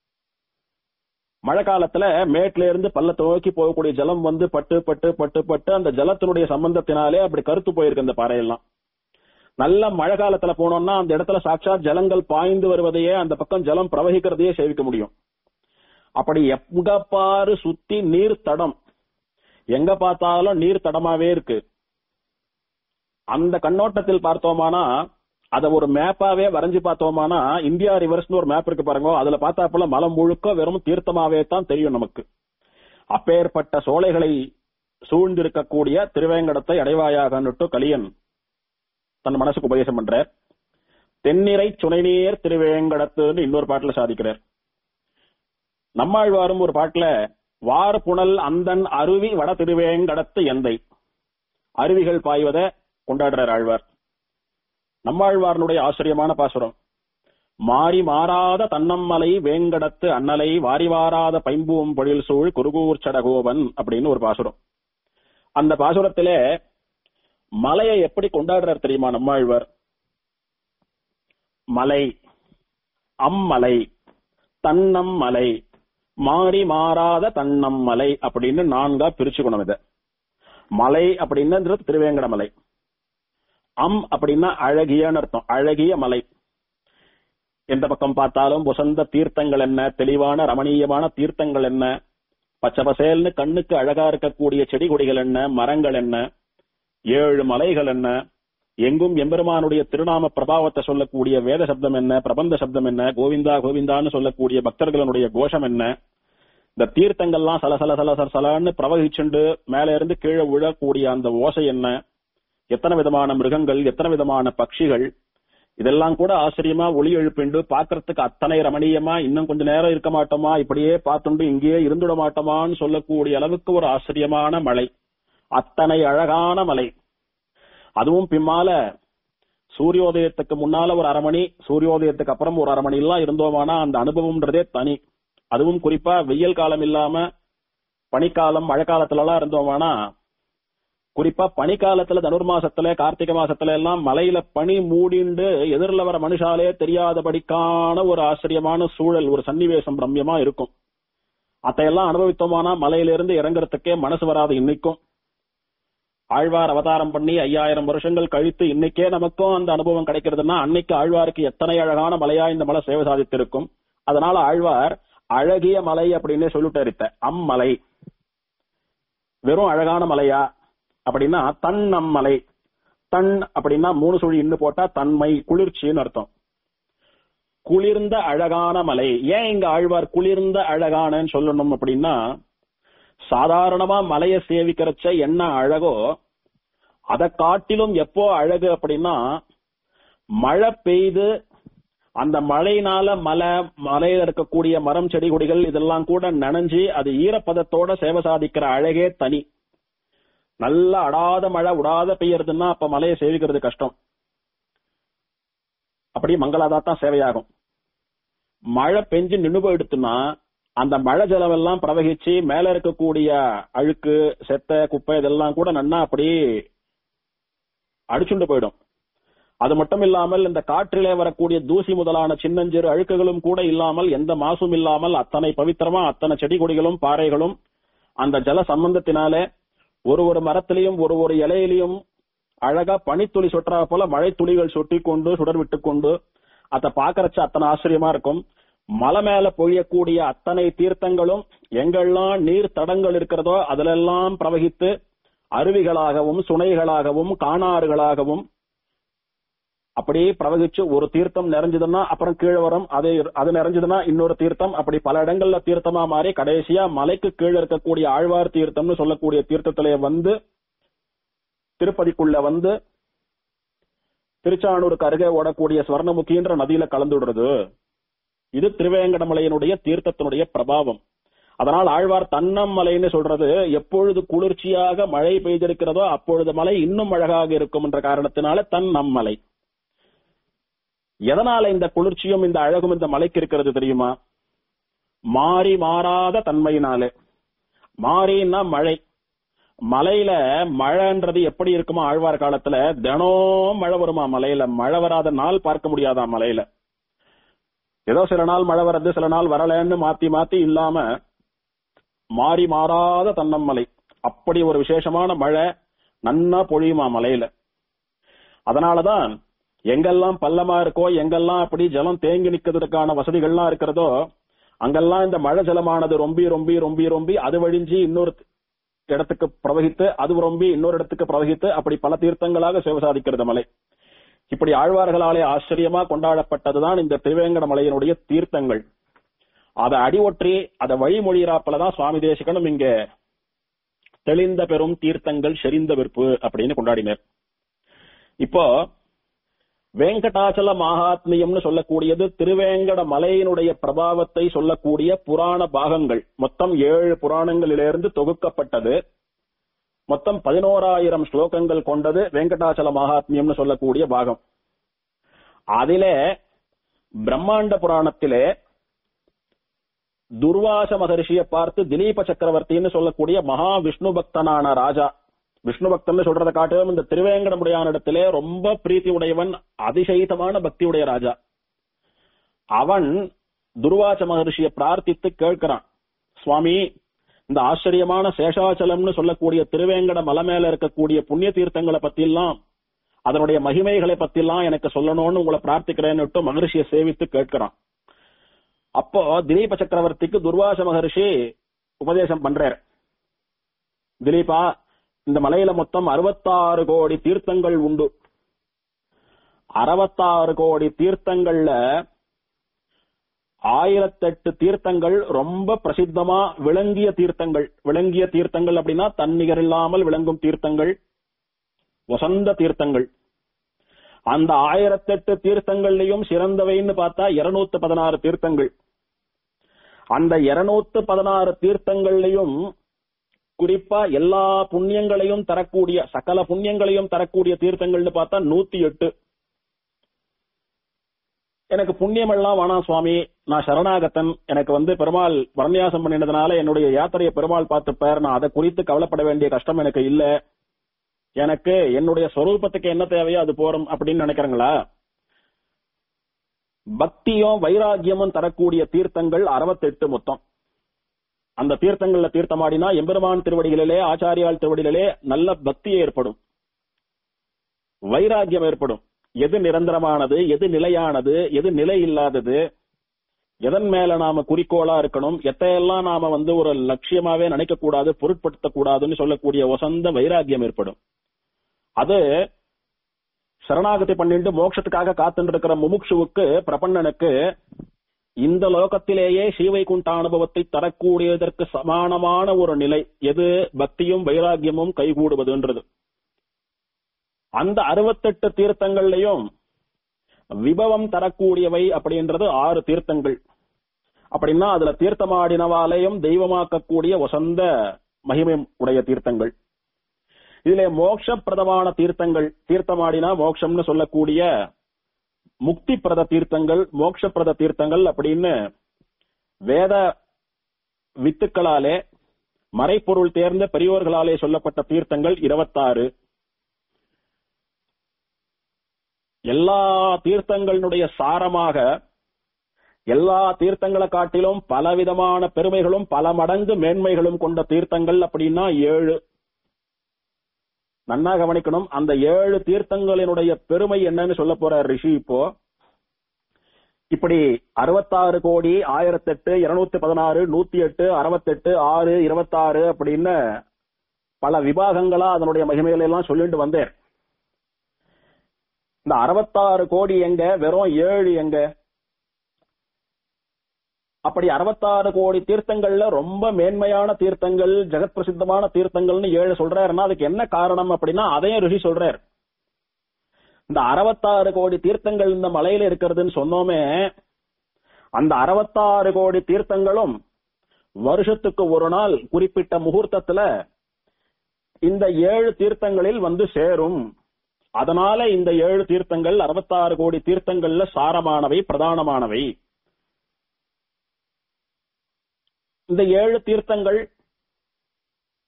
மழை காலத்துல மேட்ல இருந்து பள்ளத்தை நோக்கி போகக்கூடிய ஜலம் வந்து பட்டு பட்டு பட்டு பட்டு அந்த ஜலத்தினுடைய சம்பந்தத்தினாலே அப்படி கருத்து போயிருக்கு அந்த பாறையெல்லாம் நல்ல மழை காலத்துல போனோம்னா அந்த இடத்துல சாட்சாத் ஜலங்கள் பாய்ந்து வருவதையே அந்த பக்கம் ஜலம் பிரவகிக்கிறதையே சேவிக்க முடியும் அப்படி எங்க பாரு சுத்தி நீர் தடம் எங்க பார்த்தாலும் நீர் தடமாவே இருக்கு அந்த கண்ணோட்டத்தில் பார்த்தோமானா அத ஒரு மேப்பாவே வரைஞ்சு பார்த்தோமானா இந்தியா ரிவர்ஸ்னு ஒரு மேப் இருக்கு பாருங்க அதுல பார்த்தாப்புல மலம் முழுக்க வெறும் தீர்த்தமாவே தான் தெரியும் நமக்கு அப்பேற்பட்ட சோலைகளை சூழ்ந்திருக்கக்கூடிய திருவேங்கடத்தை அடைவாயாகன்னுட்டு கலியன் தன் மனசுக்கு உபதேசம் பண்றார் தென்னிறை சுனைநீர் திருவேங்கடத்துன்னு இன்னொரு பாட்டுல சாதிக்கிறார் நம்மாழ்வாரும் ஒரு பாட்டுல வார் புனல் அந்தன் அருவி வட திருவேங்கடத்து எந்தை அருவிகள் பாய்வத கொண்டாடுறார் ஆழ்வார் நம்மாழ்வாரனுடைய ஆச்சரியமான பாசுரம் மாறி மாறாத தன்னம்மலை வேங்கடத்து அண்ணலை வாரி வாராத பைம்பூம் பொழில் சூழ் குருகூர் சடகோவன் அப்படின்னு ஒரு பாசுரம் அந்த பாசுரத்திலே மலையை எப்படி கொண்டாடுறார் தெரியுமா நம்மாழ்வார் மலை அம்மலை தன்னம் மலை மாறி மாறாத தன்னம் மலை அப்படின்னு நான்கா பிரிச்சுக்கணும் இத மலை அப்படின்றது திருவேங்கட மலை அம் அப்படின்னா அழகியன்னு அர்த்தம் அழகிய மலை எந்த பக்கம் பார்த்தாலும் வசந்த தீர்த்தங்கள் என்ன தெளிவான ரமணீயமான தீர்த்தங்கள் என்ன பச்சை பசேல்னு கண்ணுக்கு அழகா இருக்கக்கூடிய செடி கொடிகள் என்ன மரங்கள் என்ன ஏழு மலைகள் என்ன எங்கும் எம்பெருமானுடைய திருநாம பிரபாவத்தை சொல்லக்கூடிய வேத சப்தம் என்ன பிரபந்த சப்தம் என்ன கோவிந்தா கோவிந்தான்னு சொல்லக்கூடிய பக்தர்களுடைய கோஷம் என்ன இந்த தீர்த்தங்கள்லாம் சல சல சல சல சலன்னு பிரவகிச்சுண்டு மேல இருந்து கீழே விழக்கூடிய அந்த ஓசை என்ன எத்தனை விதமான மிருகங்கள் எத்தனை விதமான பட்சிகள் இதெல்லாம் கூட ஆச்சரியமா ஒளி எழுப்பிண்டு பாக்குறதுக்கு அத்தனை ரமணீயமா இன்னும் கொஞ்ச நேரம் இருக்க மாட்டோமா இப்படியே பார்த்துண்டு இங்கேயே இருந்துட மாட்டோமான்னு சொல்லக்கூடிய அளவுக்கு ஒரு ஆச்சரியமான மலை அத்தனை அழகான மலை அதுவும் பின்னால சூரியோதயத்துக்கு முன்னால ஒரு அரை மணி சூரியோதயத்துக்கு அப்புறம் ஒரு அரை மணி எல்லாம் இருந்தோமானா அந்த அனுபவம்ன்றதே தனி அதுவும் குறிப்பா வெயில் காலம் இல்லாம பனிக்காலம் மழை காலத்துல எல்லாம் இருந்தோமானா குறிப்பா பனிக்காலத்துல தனுர் மாசத்துல கார்த்திகை மாசத்துல எல்லாம் மலையில பனி மூடிண்டு எதிரில வர மனுஷாலே தெரியாதபடிக்கான ஒரு ஆச்சரியமான சூழல் ஒரு சன்னிவேசம் ரம்யமா இருக்கும் அதையெல்லாம் அனுபவித்தோமானா மலையிலிருந்து இறங்குறதுக்கே மனசு வராது இன்னைக்கும் ஆழ்வார் அவதாரம் பண்ணி ஐயாயிரம் வருஷங்கள் கழித்து இன்னைக்கே நமக்கும் அந்த அனுபவம் கிடைக்கிறதுனா அன்னைக்கு ஆழ்வாருக்கு எத்தனை அழகான மலையா இந்த மலை சேவை சாதித்திருக்கும் அதனால ஆழ்வார் அழகிய மலை அப்படின்னு சொல்லிட்டு இருத்த அம்மலை வெறும் அழகான மலையா அப்படின்னா தன் நம்மலை தன் அப்படின்னா மூணு சுழி இன்னு போட்டா தன்மை குளிர்ச்சின்னு அர்த்தம் குளிர்ந்த அழகான மலை ஏன் இங்க ஆழ்வார் குளிர்ந்த அழகானன்னு சொல்லணும் அப்படின்னா சாதாரணமா மலையை சேவிக்கிறச்ச என்ன அழகோ அதை காட்டிலும் எப்போ அழகு அப்படின்னா மழை பெய்து அந்த மழையினால மலை மலையில இருக்கக்கூடிய மரம் செடி கொடிகள் இதெல்லாம் கூட நனைஞ்சு அது ஈரப்பதத்தோட சேவை சாதிக்கிற அழகே தனி நல்ல அடாத மழை விடாத பெய்யறதுன்னா அப்ப மலையை சேவிக்கிறது கஷ்டம் அப்படியே மங்களாதான் சேவையாகும் மழை பெஞ்சு நின்று போயிடுத்துன்னா அந்த மழை ஜலம் எல்லாம் பிரவகிச்சு மேல இருக்கக்கூடிய அழுக்கு செத்த குப்பை இதெல்லாம் கூட நன்னா அப்படி அடிச்சுண்டு போயிடும் அது மட்டும் இல்லாமல் இந்த காற்றிலே வரக்கூடிய தூசி முதலான சின்னஞ்சிறு அழுக்குகளும் கூட இல்லாமல் எந்த மாசும் இல்லாமல் அத்தனை பவித்திரமா அத்தனை செடி கொடிகளும் பாறைகளும் அந்த ஜல சம்பந்தத்தினாலே ஒரு ஒரு மரத்திலையும் ஒரு ஒரு இலையிலையும் அழகா பனித்துளி சொட்டுறா போல மழை துளிகள் சொட்டி கொண்டு சுடர் விட்டு கொண்டு அத பாக்கறச்ச அத்தனை ஆச்சரியமா இருக்கும் மலை மேல பொழியக்கூடிய அத்தனை தீர்த்தங்களும் எங்கெல்லாம் நீர் தடங்கள் இருக்கிறதோ அதிலெல்லாம் பிரவகித்து அருவிகளாகவும் சுனைகளாகவும் காணாறுகளாகவும் அப்படியே பிரவகிச்சு ஒரு தீர்த்தம் நிறைஞ்சதுன்னா அப்புறம் கீழே வரும் அது அது நிறைஞ்சதுன்னா இன்னொரு தீர்த்தம் அப்படி பல இடங்கள்ல தீர்த்தமா மாறி கடைசியா மலைக்கு கீழே இருக்கக்கூடிய ஆழ்வார் தீர்த்தம்னு சொல்லக்கூடிய தீர்த்தத்திலே வந்து திருப்பதிக்குள்ள வந்து திருச்சானூருக்கு அருகே ஓடக்கூடிய ஸ்வர்ணமுகின்ற நதியில கலந்துடுறது இது திருவேங்கடமலையினுடைய தீர்த்தத்தினுடைய பிரபாவம் அதனால் ஆழ்வார் தன்னம்மலைன்னு சொல்றது எப்பொழுது குளிர்ச்சியாக மழை பெய்திருக்கிறதோ அப்பொழுது மலை இன்னும் அழகாக இருக்கும் என்ற காரணத்தினால தன் நம்மலை எதனால இந்த குளிர்ச்சியும் இந்த அழகும் இந்த மலைக்கு இருக்கிறது தெரியுமா மாறி மாறாத தன்மையினாலே மாறினா மழை மலையில மழைன்றது எப்படி இருக்குமா ஆழ்வார் காலத்துல தினம் மழை வருமா மலையில மழை வராத நாள் பார்க்க முடியாதா மலையில ஏதோ சில நாள் மழை வர்றது சில நாள் வரலன்னு மாத்தி மாத்தி இல்லாம மாறி மாறாத தன்னம்மலை அப்படி ஒரு விசேஷமான மழை நன்னா பொழியுமா மலையில அதனாலதான் எங்கெல்லாம் பள்ளமா இருக்கோ எங்கெல்லாம் அப்படி ஜலம் தேங்கி நிக்கிறதுக்கான வசதிகள்லாம் இருக்கிறதோ அங்கெல்லாம் இந்த மழை ஜலமானது ரொம்பி ரொம்பி ரொம்பி ரொம்பி அது வழிஞ்சி இன்னொரு இடத்துக்கு பிரவகித்து அது ரொம்பி இன்னொரு இடத்துக்கு பிரவகித்து அப்படி பல தீர்த்தங்களாக சேவை சாதிக்கிறது மலை இப்படி ஆழ்வார்களாலே ஆச்சரியமா கொண்டாடப்பட்டதுதான் இந்த திருவேங்கட மலையினுடைய தீர்த்தங்கள் அதை அடிவொற்றி அதை வழிமொழியிறாப்பலதான் சுவாமி தேசிகனும் இங்க தெளிந்த பெரும் தீர்த்தங்கள் செறிந்த விற்பு அப்படின்னு கொண்டாடினார் இப்போ வெங்கடாச்சல மகாத்மியம்னு சொல்லக்கூடியது திருவேங்கட மலையினுடைய பிரபாவத்தை சொல்லக்கூடிய புராண பாகங்கள் மொத்தம் ஏழு புராணங்களிலிருந்து தொகுக்கப்பட்டது மொத்தம் பதினோராயிரம் ஸ்லோகங்கள் கொண்டது வெங்கடாச்சல மகாத்மியம்னு சொல்லக்கூடிய பாகம் அதிலே பிரம்மாண்ட புராணத்திலே துர்வாச மகர்ஷியை பார்த்து திலீப சக்கரவர்த்தின்னு சொல்லக்கூடிய மகா விஷ்ணு பக்தனான ராஜா விஷ்ணு பக்தன் சொல்றதை காட்டிலும் இந்த திருவேங்கடமுடையான இடத்திலே ரொம்ப பிரீத்தி உடையவன் அதிசயித்தமான பக்தி உடைய ராஜா அவன் துர்வாச மகர்ஷியை பிரார்த்தித்து கேட்கிறான் சுவாமி இந்த ஆச்சரியமான சேஷாச்சலம்னு சொல்லக்கூடிய திருவேங்கட மலை மேல இருக்கக்கூடிய புண்ணிய தீர்த்தங்களை பத்தி எல்லாம் அதனுடைய மகிமைகளை பத்தி எல்லாம் எனக்கு சொல்லணும்னு உங்களை பிரார்த்திக்கிறேன்னு மகர்ஷியை சேவித்து கேட்கிறான் அப்போ திலீப சக்கரவர்த்திக்கு துர்வாச மகர்ஷி உபதேசம் பண்றார் திலீபா இந்த மலையில மொத்தம் அறுபத்தாறு கோடி தீர்த்தங்கள் உண்டு அறுபத்தாறு கோடி தீர்த்தங்கள்ல ஆயிரத்தெட்டு தீர்த்தங்கள் ரொம்ப பிரசித்தமா விளங்கிய தீர்த்தங்கள் விளங்கிய தீர்த்தங்கள் அப்படின்னா தன்னிகர் இல்லாமல் விளங்கும் தீர்த்தங்கள் வசந்த தீர்த்தங்கள் அந்த ஆயிரத்தெட்டு தீர்த்தங்கள்லயும் சிறந்தவைன்னு பார்த்தா இருநூத்து பதினாறு தீர்த்தங்கள் அந்த இருநூத்து பதினாறு தீர்த்தங்கள்லயும் குறிப்பா எல்லா புண்ணியங்களையும் தரக்கூடிய சகல புண்ணியங்களையும் தரக்கூடிய தீர்த்தங்கள்னு பார்த்தா நூத்தி எட்டு எனக்கு புண்ணியம் எல்லாம் வேணாம் சுவாமி நான் சரணாகத்தன் எனக்கு வந்து பெருமாள் வர்ணியாசம் பண்ணினதுனால என்னுடைய யாத்திரையை பெருமாள் பார்த்துப்பார் நான் அதை குறித்து கவலைப்பட வேண்டிய கஷ்டம் எனக்கு இல்ல எனக்கு என்னுடைய சொரூபத்துக்கு என்ன தேவையோ அது போறோம் அப்படின்னு நினைக்கிறீங்களா பக்தியும் வைராகியமும் தரக்கூடிய தீர்த்தங்கள் அறுபத்தெட்டு மொத்தம் அந்த தீர்த்தங்கள்ல தீர்த்தமாடினா எம்பெருமான் திருவடிகளிலே ஆச்சாரியால் திருவடிகளிலே நல்ல பக்தி ஏற்படும் வைராகியம் ஏற்படும் எது நிரந்தரமானது எது நிலையானது எது நிலை இல்லாதது எதன் மேல நாம குறிக்கோளா இருக்கணும் எத்தையெல்லாம் நாம வந்து ஒரு லட்சியமாவே நினைக்க கூடாது பொருட்படுத்த கூடாதுன்னு சொல்லக்கூடிய வசந்த வைராகியம் ஏற்படும் அது சரணாகதி பண்ணிட்டு மோட்சத்துக்காக காத்துட்டு இருக்கிற முமுட்சுவுக்கு பிரபன்னனுக்கு இந்த லோகத்திலேயே ஸ்ரீவைகுண்ட அனுபவத்தை தரக்கூடியதற்கு சமானமான ஒரு நிலை எது பக்தியும் வைராகியமும் கைகூடுவதுன்றது அந்த அறுபத்தெட்டு தீர்த்தங்கள்லயும் விபவம் தரக்கூடியவை அப்படின்றது ஆறு தீர்த்தங்கள் அப்படின்னா அதுல தீர்த்தமாடினவாலையும் தெய்வமாக்கக்கூடிய வசந்த மகிமை உடைய தீர்த்தங்கள் இதுல மோட்சப்பிரதமான தீர்த்தங்கள் தீர்த்தமாடினா மோட்சம்னு சொல்லக்கூடிய முக்தி பிரத தீர்த்தங்கள் மோட்சப்பிரத தீர்த்தங்கள் அப்படின்னு வேத வித்துக்களாலே மறைப்பொருள் தேர்ந்த பெரியோர்களாலே சொல்லப்பட்ட தீர்த்தங்கள் இருபத்தாறு எல்லா தீர்த்தங்களினுடைய சாரமாக எல்லா தீர்த்தங்களை காட்டிலும் பலவிதமான பெருமைகளும் பல மடங்கு மேன்மைகளும் கொண்ட தீர்த்தங்கள் அப்படின்னா ஏழு நன்னா கவனிக்கணும் அந்த ஏழு தீர்த்தங்களினுடைய பெருமை என்னன்னு சொல்ல போற ரிஷி இப்போ இப்படி அறுபத்தாறு கோடி ஆயிரத்தெட்டு இருநூத்தி பதினாறு நூத்தி எட்டு அறுபத்தெட்டு ஆறு இருபத்தாறு அப்படின்னு பல விபாகங்களா அதனுடைய மகிமைகளை எல்லாம் சொல்லிட்டு வந்தேன் இந்த அறுபத்தாறு கோடி எங்க வெறும் ஏழு எங்க அப்படி அறுபத்தாறு கோடி தீர்த்தங்கள்ல ரொம்ப மேன்மையான தீர்த்தங்கள் ஜெகத் பிரசித்தமான தீர்த்தங்கள்னு ஏழு சொல்றாருன்னா அதுக்கு என்ன காரணம் அப்படின்னா அதையும் ரிஷி சொல்றார் இந்த அறுபத்தாறு கோடி தீர்த்தங்கள் இந்த மலையில இருக்கிறதுன்னு சொன்னோமே அந்த அறுபத்தாறு கோடி தீர்த்தங்களும் வருஷத்துக்கு ஒரு நாள் குறிப்பிட்ட முகூர்த்தத்துல இந்த ஏழு தீர்த்தங்களில் வந்து சேரும் அதனால இந்த ஏழு தீர்த்தங்கள் அறுபத்தாறு கோடி தீர்த்தங்கள்ல சாரமானவை பிரதானமானவை இந்த ஏழு தீர்த்தங்கள்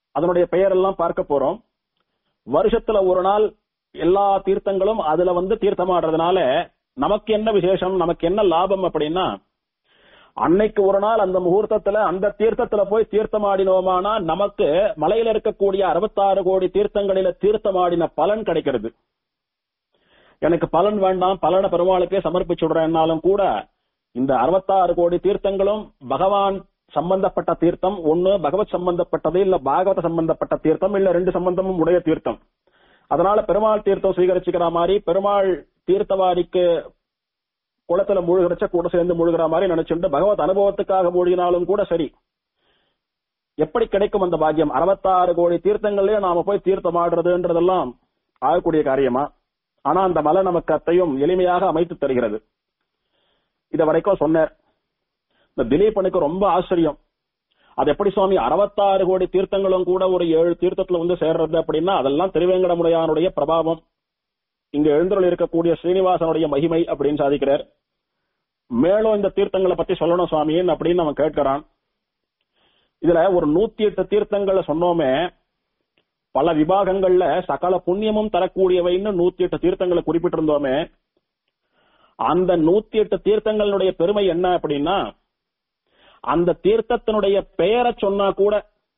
அதனுடைய பெயரெல்லாம் பார்க்க போறோம் வருஷத்துல ஒரு நாள் எல்லா தீர்த்தங்களும் அதுல வந்து தீர்த்தமாடுறதுனால நமக்கு என்ன விசேஷம் நமக்கு என்ன லாபம் அப்படின்னா அன்னைக்கு ஒரு நாள் அந்த முகூர்த்தத்துல அந்த தீர்த்தத்துல போய் தீர்த்தமாடினோமானா நமக்கு மலையில இருக்கக்கூடிய அறுபத்தாறு கோடி தீர்த்தங்களில தீர்த்தமாடின பலன் கிடைக்கிறது எனக்கு பலன் வேண்டாம் பலனை பெருமாளுக்கே சமர்ப்பிச்சுடுறேன்னாலும் கூட இந்த அறுபத்தாறு கோடி தீர்த்தங்களும் பகவான் சம்பந்தப்பட்ட தீர்த்தம் ஒண்ணு பகவத் சம்பந்தப்பட்டது இல்ல பாகவத சம்பந்தப்பட்ட தீர்த்தம் இல்ல ரெண்டு சம்பந்தமும் உடைய தீர்த்தம் அதனால பெருமாள் தீர்த்தம் சுவீகரிச்சுக்கிற மாதிரி பெருமாள் தீர்த்தவாரிக்கு குளத்துல மூழ்கிறச்ச கூட சேர்ந்து மூழ்கிற மாதிரி நினைச்சுட்டு பகவத் அனுபவத்துக்காக மூழ்கினாலும் கூட சரி எப்படி கிடைக்கும் அந்த பாக்கியம் அறுபத்தாறு கோடி தீர்த்தங்களே நாம போய் தீர்த்தம் ஆடுறதுன்றதெல்லாம் ஆகக்கூடிய காரியமா ஆனா அந்த மலை நமக்கு அத்தையும் எளிமையாக அமைத்து தருகிறது இத வரைக்கும் சொன்னார் இந்த திலீபனுக்கு ரொம்ப ஆச்சரியம் அது எப்படி சுவாமி அறுபத்தாறு கோடி தீர்த்தங்களும் கூட ஒரு ஏழு தீர்த்தத்துல வந்து சேர்றது அப்படின்னா அதெல்லாம் திருவேங்கடமுடையானுடைய பிரபாவம் இங்க எழுந்தருள் இருக்கக்கூடிய ஸ்ரீனிவாசனுடைய மகிமை அப்படின்னு சாதிக்கிறார் மேலும் இந்த தீர்த்தங்களை பத்தி சொல்லணும் சுவாமின்னு அப்படின்னு அவன் கேட்கிறான் இதுல ஒரு நூத்தி எட்டு தீர்த்தங்களை சொன்னோமே பல விபாகங்கள்ல சகல புண்ணியமும் தரக்கூடியவைன்னு நூத்தி எட்டு தீர்த்தங்களை குறிப்பிட்டிருந்தோமே அந்த நூத்தி எட்டு தீர்த்தங்களுடைய பெருமை என்ன அப்படின்னா அந்த தீர்த்தத்தினுடைய பெயரை சொன்னா கூட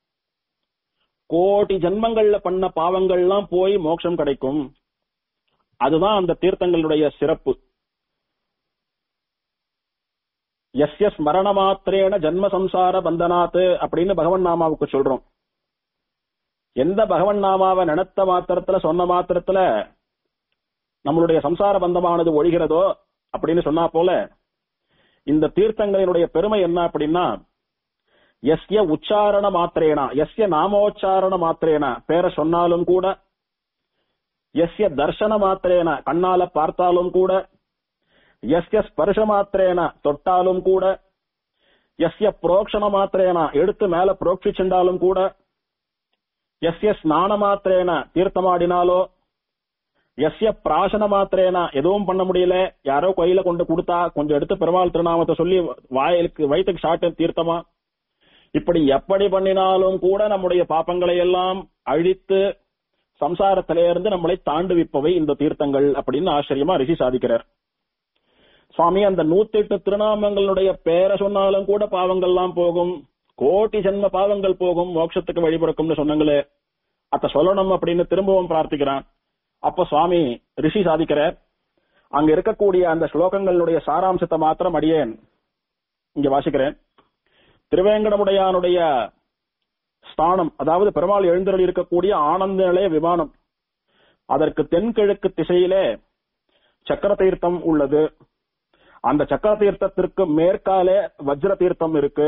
கோடி ஜன்மங்கள்ல பண்ண பாவங்கள்லாம் போய் மோட்சம் கிடைக்கும் அதுதான் அந்த தீர்த்தங்களுடைய சிறப்பு எஸ் எஸ் மரண மாத்திரேன ஜன்ம சம்சார பந்தனாத்து அப்படின்னு பகவன் நாமாவுக்கு சொல்றோம் எந்த பகவன் நாமாவை நினைத்த மாத்திரத்துல சொன்ன மாத்திரத்துல நம்மளுடைய சம்சார பந்தமானது ஒழிகிறதோ அப்படின்னு சொன்னா போல இந்த தீர்த்தங்களினுடைய பெருமை என்ன அப்படின்னா எஸ்ய உச்சாரண மாத்திரேனா எஸ்ய நாமோச்சாரண மாத்திரேனா பேரை சொன்னாலும் கூட எஸ்ய தர்சன மாத்திரேன கண்ணால பார்த்தாலும் கூட எஸ்ய ஸ்பர்ஷ மாத்திரேன தொட்டாலும் கூட எஸ்ய புரோக்ஷண மாத்திரேன எடுத்து மேல புரோக்ஷிச்சுண்டாலும் கூட எஸ்ய ஸ்நான மாத்திரேன தீர்த்தமாடினாலோ எஸ்ய பிராசன மாத்திரேன எதுவும் பண்ண முடியல யாரோ கையில கொண்டு கொடுத்தா கொஞ்சம் எடுத்து பெருமாள் திருநாமத்தை சொல்லி வாயிலுக்கு வயிற்றுக்கு சாட்டு தீர்த்தமா இப்படி எப்படி பண்ணினாலும் கூட நம்முடைய பாப்பங்களை எல்லாம் அழித்து சம்சாரத்திலே இருந்து நம்மளை தாண்டுவிப்பவை இந்த தீர்த்தங்கள் அப்படின்னு ஆச்சரியமா ரிஷி சாதிக்கிறார் சுவாமி அந்த நூத்தி எட்டு திருநாமங்களுடைய பேரை சொன்னாலும் கூட பாவங்கள்லாம் போகும் கோட்டி ஜென்ம பாவங்கள் போகும் மோட்சத்துக்கு வழிபிறக்கும்னு சொன்னாங்களே அத சொல்லணும் அப்படின்னு திரும்பவும் பிரார்த்திக்கிறான் அப்ப சுவாமி ரிஷி சாதிக்கிறார் அங்க இருக்கக்கூடிய அந்த ஸ்லோகங்களுடைய சாராம்சத்தை மாத்திரம் அடியேன் இங்க வாசிக்கிறேன் திருவேங்கடமுடையானுடைய ஸ்தானம் அதாவது பெருமாள் எழுந்தருள் இருக்கக்கூடிய ஆனந்த நிலைய விமானம் அதற்கு தென்கிழக்கு திசையிலே சக்கர தீர்த்தம் உள்ளது அந்த சக்கர தீர்த்தத்திற்கு மேற்காலே வஜ்ர தீர்த்தம் இருக்கு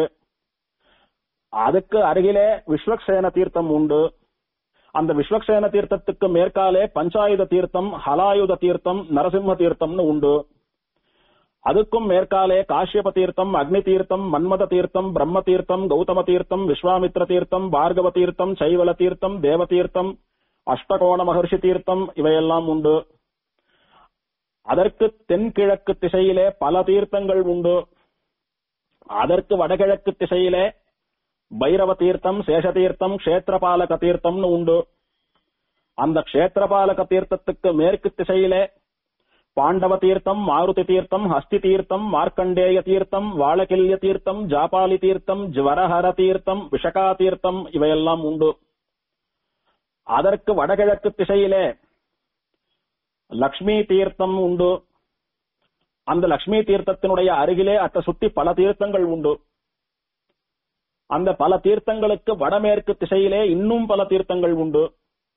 அதுக்கு அருகிலே விஸ்வக்சேன தீர்த்தம் உண்டு அந்த விஸ்வக்சேன தீர்த்தத்துக்கு மேற்காலே பஞ்சாயுத தீர்த்தம் ஹலாயுத தீர்த்தம் நரசிம்ம தீர்த்தம்னு உண்டு அதுக்கும் மேற்காலே காஷ்யப தீர்த்தம் அக்னி தீர்த்தம் மன்மத தீர்த்தம் பிரம்ம தீர்த்தம் கௌதம தீர்த்தம் விஸ்வாமித்ர தீர்த்தம் பார்கவ தீர்த்தம் சைவல தீர்த்தம் தேவ தீர்த்தம் அஷ்டகோண மகர்ஷி தீர்த்தம் இவையெல்லாம் உண்டு அதற்கு தென்கிழக்கு திசையிலே பல தீர்த்தங்கள் உண்டு அதற்கு வடகிழக்கு திசையிலே பைரவ தீர்த்தம் சேஷ தீர்த்தம் கஷேத்திரபாலக தீர்த்தம்னு உண்டு அந்த கஷேத்திரபாலக தீர்த்தத்துக்கு மேற்கு திசையிலே பாண்டவ தீர்த்தம் மாருதி தீர்த்தம் ஹஸ்தி தீர்த்தம் மார்க்கண்டேய தீர்த்தம் வாழகில்ய தீர்த்தம் ஜாபாலி தீர்த்தம் ஜ்வரஹர தீர்த்தம் விஷகா தீர்த்தம் இவையெல்லாம் உண்டு அதற்கு வடகிழக்கு திசையிலே லக்ஷ்மி தீர்த்தம் உண்டு அந்த லக்ஷ்மி தீர்த்தத்தினுடைய அருகிலே அத்த சுத்தி பல தீர்த்தங்கள் உண்டு அந்த பல தீர்த்தங்களுக்கு வடமேற்கு திசையிலே இன்னும் பல தீர்த்தங்கள் உண்டு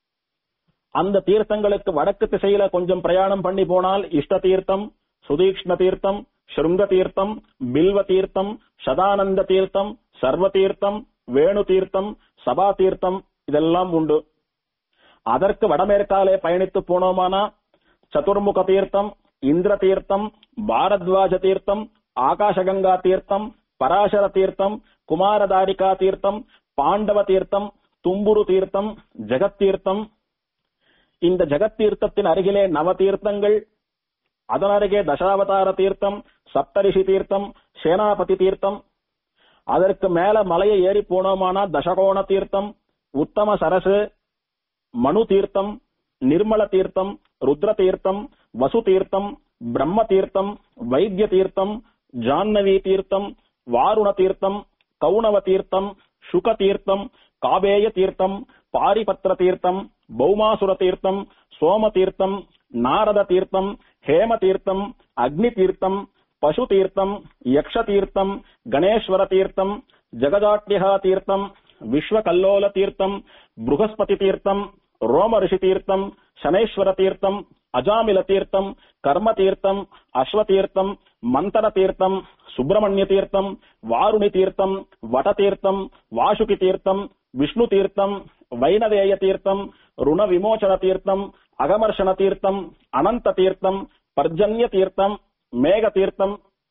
அந்த தீர்த்தங்களுக்கு வடக்கு திசையில கொஞ்சம் பிரயாணம் பண்ணி போனால் இஷ்ட தீர்த்தம் சுதீக்ஷ்ண தீர்த்தம் ஸ்ருங்க தீர்த்தம் பில்வ தீர்த்தம் சதானந்த தீர்த்தம் சர்வ தீர்த்தம் வேணு தீர்த்தம் சபா தீர்த்தம் இதெல்லாம் உண்டு அதற்கு வடமேற்காலே பயணித்து போனோமானா சதுர்முக தீர்த்தம் இந்திர தீர்த்தம் பாரத்வாஜ தீர்த்தம் ஆகாசகங்கா தீர்த்தம் பராசர தீர்த்தம் குமாரதாரிகா தீர்த்தம் பாண்டவ தீர்த்தம் தும்புரு தீர்த்தம் ஜெகத் தீர்த்தம் இந்த ஜெகத் தீர்த்தத்தின் அருகிலே நவ தீர்த்தங்கள் அதன் அருகே தசாவதார தீர்த்தம் சப்தரிஷி தீர்த்தம் சேனாபதி தீர்த்தம் அதற்கு மேல மலையை ஏறி போனோமானா தசகோண தீர்த்தம் உத்தம சரசு மனு தீர்த்தம் நிர்மல தீர்த்தம் ருத்ர தீர்த்தம் வசு தீர்த்தம் பிரம்ம தீர்த்தம் வைத்திய தீர்த்தம் ஜான்னவி தீர்த்தம் வாருண தீர்த்தம் கௌணவ தீர்த்தம் சுக தீர்த்தம் காபேய தீர்த்தம் பாரிபத்ர தீர்த்தம் பௌமாசுர தீர்த்தம் சோம தீர்த்தம் நாரத தீர்த்தம் ஹேம தீர்த்தம் அக்னி தீர்த்தம் பசு தீர்த்தம் யக்ஷ தீர்த்தம் கணேஸ்வர தீர்த்தம் ஜெகதாட்யகா தீர்த்தம் விஸ்வகல்லோல தீர்த்தம் புருகஸ்பதி தீர்த்தம் ரோம ரிஷி தீர்த்தம் சனேஸ்வர தீர்த்தம் அஜாமில தீர்த்தம் கர்ம தீர்த்தம் அஸ்வ தீர்த்தம் மந்தன தீர்த்தம் சுப்பிரமணிய தீர்த்தம் வாருணி தீர்த்தம் வட தீர்த்தம் வாசுகி தீர்த்தம் விஷ்ணு தீர்த்தம் வைனதேய தீர்த்தம் ருண விமோச்சன தீர்த்தம் அகமர்ஷண தீர்த்தம் அனந்த தீர்த்தம் பர்ஜன்ய தீர்த்தம் மேக தீர்த்தம்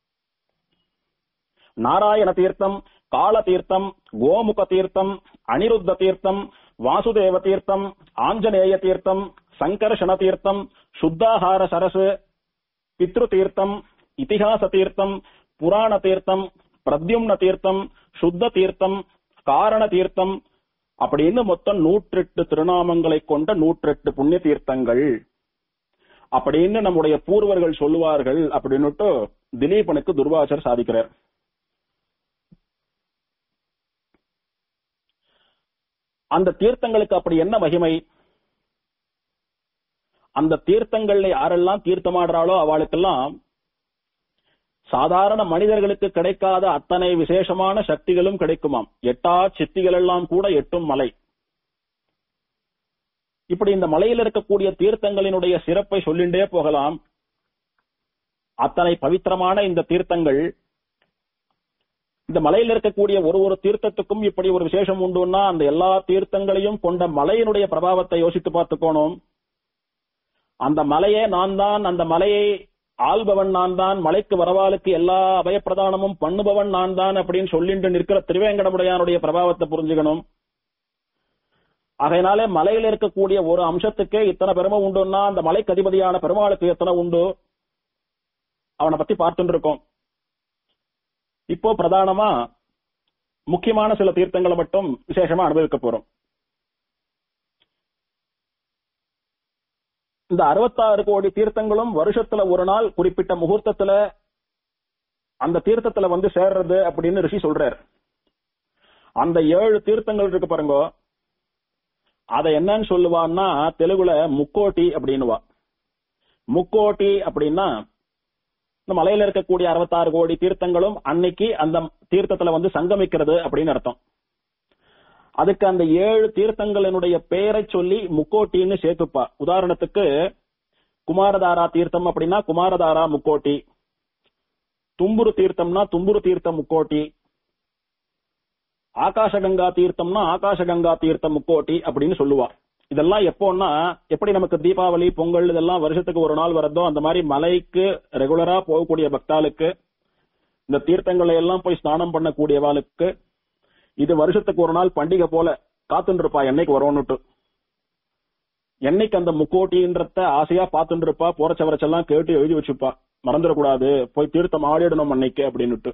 நாராயண தீர்த்தம் கால தீர்த்தம் கோமுக தீர்த்தம் அனிருத்த தீர்த்தம் வாசுதேவ தீர்த்தம் ஆஞ்சநேய தீர்த்தம் சங்கர்ஷண தீர்த்தம் சுத்தாகார சரசு பித்ரு தீர்த்தம் இதிகாச தீர்த்தம் புராண தீர்த்தம் பிரத்யும்ன தீர்த்தம் சுத்த தீர்த்தம் காரண தீர்த்தம் அப்படின்னு மொத்தம் நூற்றெட்டு திருநாமங்களை கொண்ட நூற்றெட்டு புண்ணிய தீர்த்தங்கள் அப்படின்னு நம்முடைய பூர்வர்கள் சொல்லுவார்கள் அப்படின்னுட்டு திலீபனுக்கு துர்வாசர் சாதிக்கிறார் அந்த தீர்த்தங்களுக்கு அப்படி என்ன மகிமை அந்த தீர்த்தங்கள்ல யாரெல்லாம் தீர்த்தமாடுறாளோ அவளுக்கெல்லாம் சாதாரண மனிதர்களுக்கு கிடைக்காத அத்தனை விசேஷமான சக்திகளும் கிடைக்குமாம் எட்டா சித்திகள் எல்லாம் கூட எட்டும் மலை இப்படி இந்த மலையில் இருக்கக்கூடிய தீர்த்தங்களினுடைய சிறப்பை சொல்லிண்டே போகலாம் அத்தனை பவித்திரமான இந்த தீர்த்தங்கள் இந்த மலையில் இருக்கக்கூடிய ஒரு ஒரு தீர்த்தத்துக்கும் இப்படி ஒரு விசேஷம் உண்டுன்னா அந்த எல்லா தீர்த்தங்களையும் கொண்ட மலையினுடைய பிரபாவத்தை யோசித்து பார்த்துக்கோணும் அந்த மலையே நான் தான் அந்த மலையை ஆள்பவன் நான் தான் மலைக்கு வரவாளுக்கு எல்லா அபயப்பிரதானமும் பண்ணுபவன் நான் தான் அப்படின்னு சொல்லிட்டு நிற்கிற திருவேங்கடமுடையானுடைய பிரபாவத்தை புரிஞ்சுக்கணும் ஆகையினாலே மலையில இருக்கக்கூடிய ஒரு அம்சத்துக்கே இத்தனை பெருமை உண்டுன்னா அந்த மலைக்கு அதிபதியான பெருமாளுக்கு எத்தனை உண்டு அவனை பத்தி பார்த்துட்டு இருக்கோம் இப்போ பிரதானமா முக்கியமான சில தீர்த்தங்களை மட்டும் விசேஷமா அனுபவிக்க போறோம் இந்த அறுபத்தாறு கோடி தீர்த்தங்களும் வருஷத்துல ஒரு நாள் குறிப்பிட்ட முகூர்த்தத்துல அந்த தீர்த்தத்துல வந்து சேர்றது அப்படின்னு ரிஷி சொல்றார் அந்த ஏழு தீர்த்தங்கள் இருக்கு பாருங்க அத என்னன்னு சொல்லுவான்னா தெலுங்குல முக்கோட்டி அப்படின்னுவா முக்கோட்டி அப்படின்னா இந்த மலையில இருக்கக்கூடிய அறுபத்தாறு கோடி தீர்த்தங்களும் அன்னைக்கு அந்த தீர்த்தத்துல வந்து சங்கமிக்கிறது அப்படின்னு அர்த்தம் அதுக்கு அந்த ஏழு தீர்த்தங்களினுடைய பெயரை சொல்லி முக்கோட்டின்னு சேர்த்துப்பா உதாரணத்துக்கு குமாரதாரா தீர்த்தம் அப்படின்னா குமாரதாரா முக்கோட்டி தும்புரு தீர்த்தம்னா தும்புரு தீர்த்தம் முக்கோட்டி ஆகாசகங்கா தீர்த்தம்னா ஆகாசகங்கா தீர்த்தம் முக்கோட்டி அப்படின்னு சொல்லுவா இதெல்லாம் எப்போன்னா எப்படி நமக்கு தீபாவளி பொங்கல் இதெல்லாம் வருஷத்துக்கு ஒரு நாள் வரதோ அந்த மாதிரி மலைக்கு ரெகுலரா போகக்கூடிய பக்தாளுக்கு இந்த தீர்த்தங்களை எல்லாம் போய் ஸ்நானம் பண்ணக்கூடியவாளுக்கு இது வருஷத்துக்கு ஒரு நாள் பண்டிகை போல காத்துட்டு இருப்பா என்னைக்கு வரும்னுட்டு என்னைக்கு அந்த முக்கோட்டின்றத ஆசையா பார்த்துட்டு இருப்பா போறச்ச வரச்செல்லாம் கேட்டு எழுதி வச்சுப்பா மறந்துடக்கூடாது போய் தீர்த்தம் ஆடிடணும் அன்னைக்கு அப்படின்னுட்டு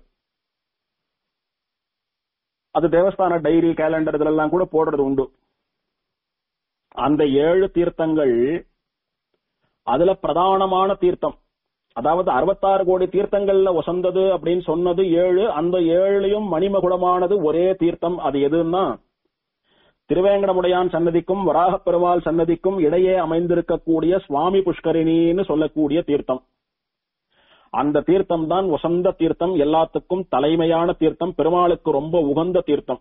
அது தேவஸ்தான டைரி கேலண்டர் இதெல்லாம் கூட போடுறது உண்டு அந்த ஏழு தீர்த்தங்கள் அதுல பிரதானமான தீர்த்தம் அதாவது அறுபத்தாறு கோடி தீர்த்தங்கள்ல வசந்தது அப்படின்னு சொன்னது ஏழு அந்த ஏழுலையும் மணிமகுடமானது ஒரே தீர்த்தம் அது எதுன்னா திருவேங்கடமுடையான் சன்னதிக்கும் வராக பெருமாள் சன்னதிக்கும் இடையே அமைந்திருக்கக்கூடிய சுவாமி புஷ்கரிணின்னு சொல்லக்கூடிய தீர்த்தம் அந்த தீர்த்தம் தான் வசந்த தீர்த்தம் எல்லாத்துக்கும் தலைமையான தீர்த்தம் பெருமாளுக்கு ரொம்ப உகந்த தீர்த்தம்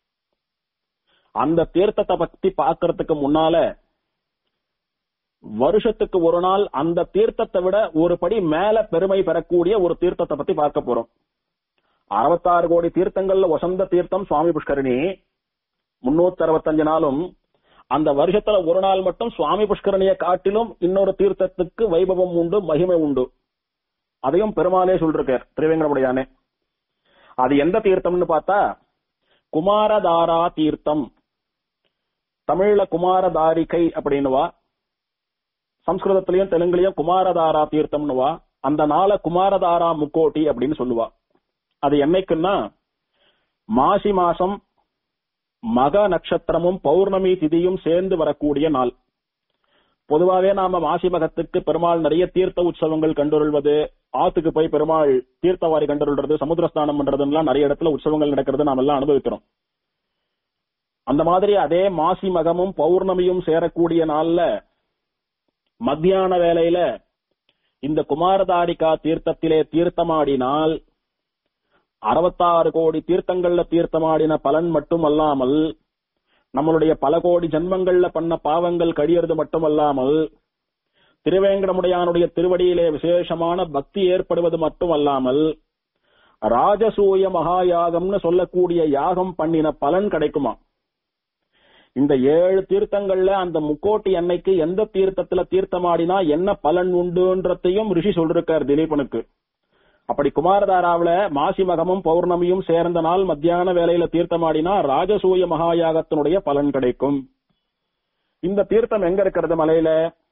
அந்த தீர்த்தத்தை பத்தி பாக்குறதுக்கு முன்னால வருஷத்துக்கு ஒரு நாள் அந்த தீர்த்தத்தை விட ஒரு படி மேல பெருமை பெறக்கூடிய ஒரு தீர்த்தத்தை பத்தி பார்க்க போறோம் அறுபத்தாறு கோடி தீர்த்தங்கள்ல வசந்த தீர்த்தம் சுவாமி புஷ்கரணி முன்னூத்தி அறுபத்தஞ்சு நாளும் அந்த வருஷத்துல ஒரு நாள் மட்டும் சுவாமி புஷ்கரணியை காட்டிலும் இன்னொரு தீர்த்தத்துக்கு வைபவம் உண்டு மகிமை உண்டு அதையும் பெருமாளே சொல்றார் திருவேங்கடமுடையானே அது எந்த தீர்த்தம்னு பார்த்தா குமாரதாரா தீர்த்தம் தமிழ்ல குமாரதாரிகை அப்படின்னுவா சம்ஸ்கிருதத்திலையும் தெலுங்குலயும் குமாரதாரா தீர்த்தம்னுவா அந்த நாள குமாரதாரா முக்கோட்டி அப்படின்னு சொல்லுவா அது என்னைக்குன்னா மாசி மாசம் மக நட்சத்திரமும் பௌர்ணமி திதியும் சேர்ந்து வரக்கூடிய நாள் பொதுவாவே நாம மாசி மகத்துக்கு பெருமாள் நிறைய தீர்த்த உற்சவங்கள் கண்டுருள்வது ஆத்துக்கு போய் பெருமாள் தீர்த்தவாரி கண்டுருள்றது சமுத்திரஸ்தானம் பண்றதுலாம் நிறைய இடத்துல உற்சவங்கள் நடக்கிறது நாம எல்லாம் அனுபவிக்கிறோம் அந்த மாதிரி அதே மாசி மகமும் பௌர்ணமியும் சேரக்கூடிய நாள்ல மத்தியான வேளையில இந்த குமாரதாரிகா தீர்த்தத்திலே தீர்த்தமாடினால் அறுபத்தாறு கோடி தீர்த்தங்கள்ல தீர்த்தமாடின பலன் மட்டும் அல்லாமல் நம்மளுடைய பல கோடி ஜென்மங்கள்ல பண்ண பாவங்கள் கழியறது மட்டுமல்லாமல் திருவேங்கடமுடையானுடைய திருவடியிலே விசேஷமான பக்தி ஏற்படுவது மட்டுமல்லாமல் ராஜசூய மகாயாகம்னு சொல்லக்கூடிய யாகம் பண்ணின பலன் கிடைக்குமா இந்த ஏழு தீர்த்தங்கள்ல அந்த முக்கோட்டி அன்னைக்கு எந்த தீர்த்தத்துல தீர்த்தமாடினா என்ன பலன் உண்டுன்றதையும் ரிஷி சொல்லிருக்கார் திலீபனுக்கு அப்படி குமாரதாராவில மாசி மகமும் பௌர்ணமியும் சேர்ந்த நாள் மத்தியான வேலையில தீர்த்தமாடினா ராஜசூய மகாயாகத்தினுடைய பலன் கிடைக்கும் இந்த தீர்த்தம் எங்க இருக்கிறது மலையில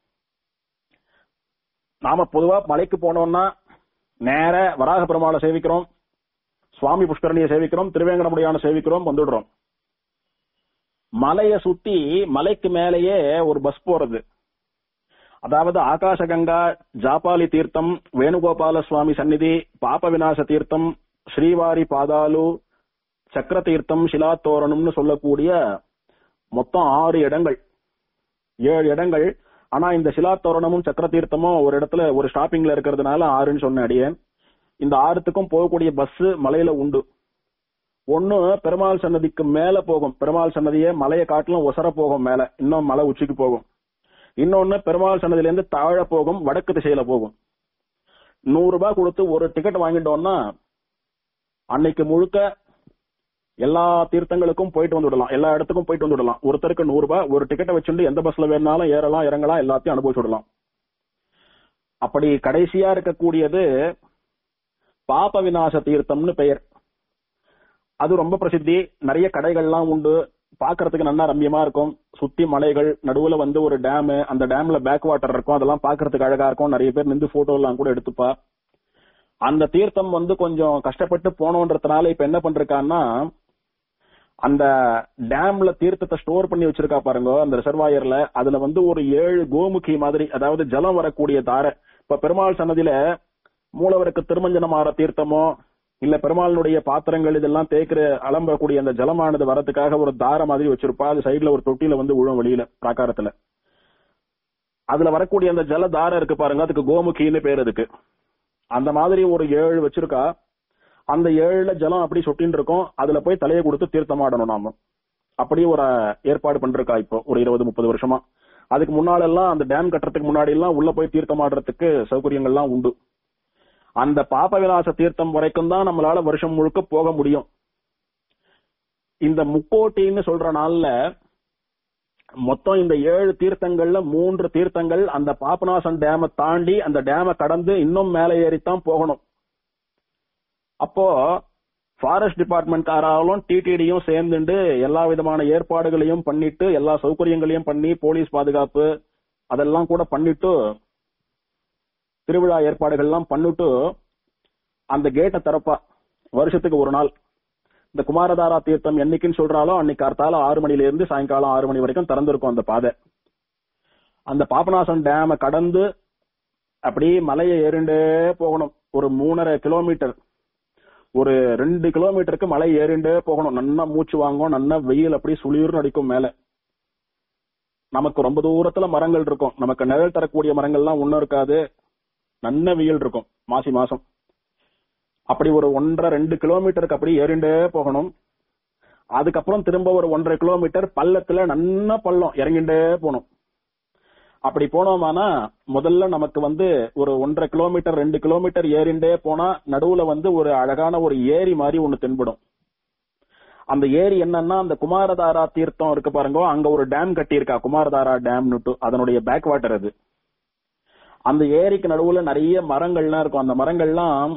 நாம பொதுவா மலைக்கு போனோம்னா நேர வராக பெருமாளை சேவிக்கிறோம் சுவாமி புஷ்கரணியை சேவிக்கிறோம் திருவேங்கடமுடியான சேவிக்கிறோம் வந்துடுறோம் மலையை சுத்தி மலைக்கு மேலேயே ஒரு பஸ் போறது அதாவது ஆகாசகங்கா ஜாபாலி தீர்த்தம் வேணுகோபால சுவாமி சந்நிதி பாப விநாச தீர்த்தம் ஸ்ரீவாரி பாதாலு சக்கர தீர்த்தம் சிலாத்தோரணம்னு சொல்லக்கூடிய மொத்தம் ஆறு இடங்கள் ஏழு இடங்கள் ஆனா இந்த சிலாத்தோரணமும் சக்கர தீர்த்தமும் ஒரு இடத்துல ஒரு ஸ்டாப்பிங்ல இருக்கிறதுனால ஆறுன்னு சொன்ன அடியேன் இந்த ஆறுத்துக்கும் போகக்கூடிய பஸ் மலையில உண்டு ஒண்ணு பெருமாள் சன்னதிக்கு மேல போகும் பெருமாள் சன்னதியே மலையை காட்டிலும் ஒசர போகும் மேல இன்னும் மலை உச்சிக்கு போகும் இன்னொன்னு பெருமாள் சன்னதியில இருந்து தாழ போகும் வடக்கு திசையில போகும் நூறு ரூபாய் கொடுத்து ஒரு டிக்கெட் வாங்கிட்டோம்னா அன்னைக்கு முழுக்க எல்லா தீர்த்தங்களுக்கும் போயிட்டு வந்து விடலாம் எல்லா இடத்துக்கும் போயிட்டு வந்து விடலாம் ஒருத்தருக்கு நூறு ரூபாய் ஒரு டிக்கெட்டை வச்சுட்டு எந்த பஸ்ல வேணாலும் ஏறலாம் இறங்கலாம் எல்லாத்தையும் அனுபவிச்சு விடலாம் அப்படி கடைசியா இருக்கக்கூடியது பாப விநாச தீர்த்தம்னு பெயர் அது ரொம்ப பிரசித்தி நிறைய கடைகள்லாம் உண்டு பாக்குறதுக்கு நல்லா ரம்யமா இருக்கும் சுத்தி மலைகள் நடுவுல வந்து ஒரு டேம் அந்த டேம்ல பேக் வாட்டர் இருக்கும் அதெல்லாம் பாக்குறதுக்கு அழகா இருக்கும் நிறைய பேர் நின்று போட்டோ எல்லாம் கூட எடுத்துப்பா அந்த தீர்த்தம் வந்து கொஞ்சம் கஷ்டப்பட்டு போனோன்றதுனால இப்ப என்ன பண்றான்னா அந்த டேம்ல தீர்த்தத்தை ஸ்டோர் பண்ணி வச்சிருக்கா பாருங்க அந்த ரிசர்வாயர்ல அதுல வந்து ஒரு ஏழு கோமுகி மாதிரி அதாவது ஜலம் வரக்கூடிய தாரை இப்ப பெருமாள் சன்னதியில மூலவருக்கு திருமஞ்சனம் ஆற தீர்த்தமோ இல்ல பெருமாளுடைய பாத்திரங்கள் இதெல்லாம் தேய்க்கிற அலம்பக்கூடிய அந்த ஜலமானது வரதுக்காக ஒரு தார மாதிரி வச்சிருப்பா அது சைடுல ஒரு தொட்டில வந்து விழும் வெளியில பிராகாரத்துல அதுல வரக்கூடிய அந்த ஜல தாரம் இருக்கு பாருங்க அதுக்கு கோமுகின்னு பேர் அதுக்கு அந்த மாதிரி ஒரு ஏழு வச்சிருக்கா அந்த ஏழுல ஜலம் அப்படி சொட்டின்னு இருக்கும் அதுல போய் தலையை கொடுத்து தீர்த்தமாடணும் நாம அப்படியே ஒரு ஏற்பாடு பண்ணிருக்கா இப்போ ஒரு இருபது முப்பது வருஷமா அதுக்கு முன்னால எல்லாம் அந்த டேம் கட்டுறதுக்கு முன்னாடி எல்லாம் உள்ள போய் தீர்த்தமாடுறதுக்கு சௌகரியங்கள்லாம் உண்டு அந்த பாப விலாச தீர்த்தம் வரைக்கும் தான் நம்மளால வருஷம் முழுக்க போக முடியும் இந்த முக்கோட்டின்னு சொல்ற நாள்ல மொத்தம் இந்த ஏழு தீர்த்தங்கள்ல மூன்று தீர்த்தங்கள் அந்த பாபநாசன் டேமை தாண்டி அந்த டேமை கடந்து இன்னும் மேலே ஏறித்தான் போகணும் அப்போ ஃபாரஸ்ட் டிபார்ட்மெண்ட்காராலும் டிடிடியும் சேர்ந்துட்டு எல்லா விதமான ஏற்பாடுகளையும் பண்ணிட்டு எல்லா சௌகரியங்களையும் பண்ணி போலீஸ் பாதுகாப்பு அதெல்லாம் கூட பண்ணிட்டு திருவிழா ஏற்பாடுகள்லாம் பண்ணிட்டு அந்த கேட்டை திறப்பா வருஷத்துக்கு ஒரு நாள் இந்த குமாரதாரா தீர்த்தம் என்னைக்குன்னு சொல்றாலோ அன்னைக்கு கார்த்தால ஆறு மணில இருந்து சாயங்காலம் ஆறு மணி வரைக்கும் திறந்திருக்கும் அந்த பாதை அந்த பாபநாசம் டேமை கடந்து அப்படியே மலையை ஏறிண்டே போகணும் ஒரு மூணரை கிலோமீட்டர் ஒரு ரெண்டு கிலோமீட்டருக்கு மலை ஏறிண்டே போகணும் நன்னா மூச்சு வாங்கும் நன்னா வெயில் அப்படியே சுளிர்னு அடிக்கும் மேல நமக்கு ரொம்ப தூரத்துல மரங்கள் இருக்கும் நமக்கு நிழல் தரக்கூடிய மரங்கள்லாம் ஒன்னும் இருக்காது நல்ல வெயில் இருக்கும் மாசி மாசம் அப்படி ஒரு ஒன்றரை ரெண்டு கிலோமீட்டருக்கு அப்படி ஏறிண்டே போகணும் அதுக்கப்புறம் திரும்ப ஒரு ஒன்றரை கிலோமீட்டர் பள்ளத்துல நன்ன பள்ளம் இறங்கிண்டே போகணும் அப்படி போனோமானா முதல்ல நமக்கு வந்து ஒரு ஒன்றரை கிலோமீட்டர் ரெண்டு கிலோமீட்டர் ஏறிண்டே போனா நடுவுல வந்து ஒரு அழகான ஒரு ஏரி மாதிரி ஒண்ணு தென்படும் அந்த ஏரி என்னன்னா அந்த குமாரதாரா தீர்த்தம் இருக்கு பாருங்க அங்க ஒரு டேம் கட்டியிருக்கா குமாரதாரா டேம்னுட்டு அதனுடைய பேக் வாட்டர் அது அந்த ஏரிக்கு நடுவுல நிறைய மரங்கள்லாம் இருக்கும் அந்த மரங்கள்லாம்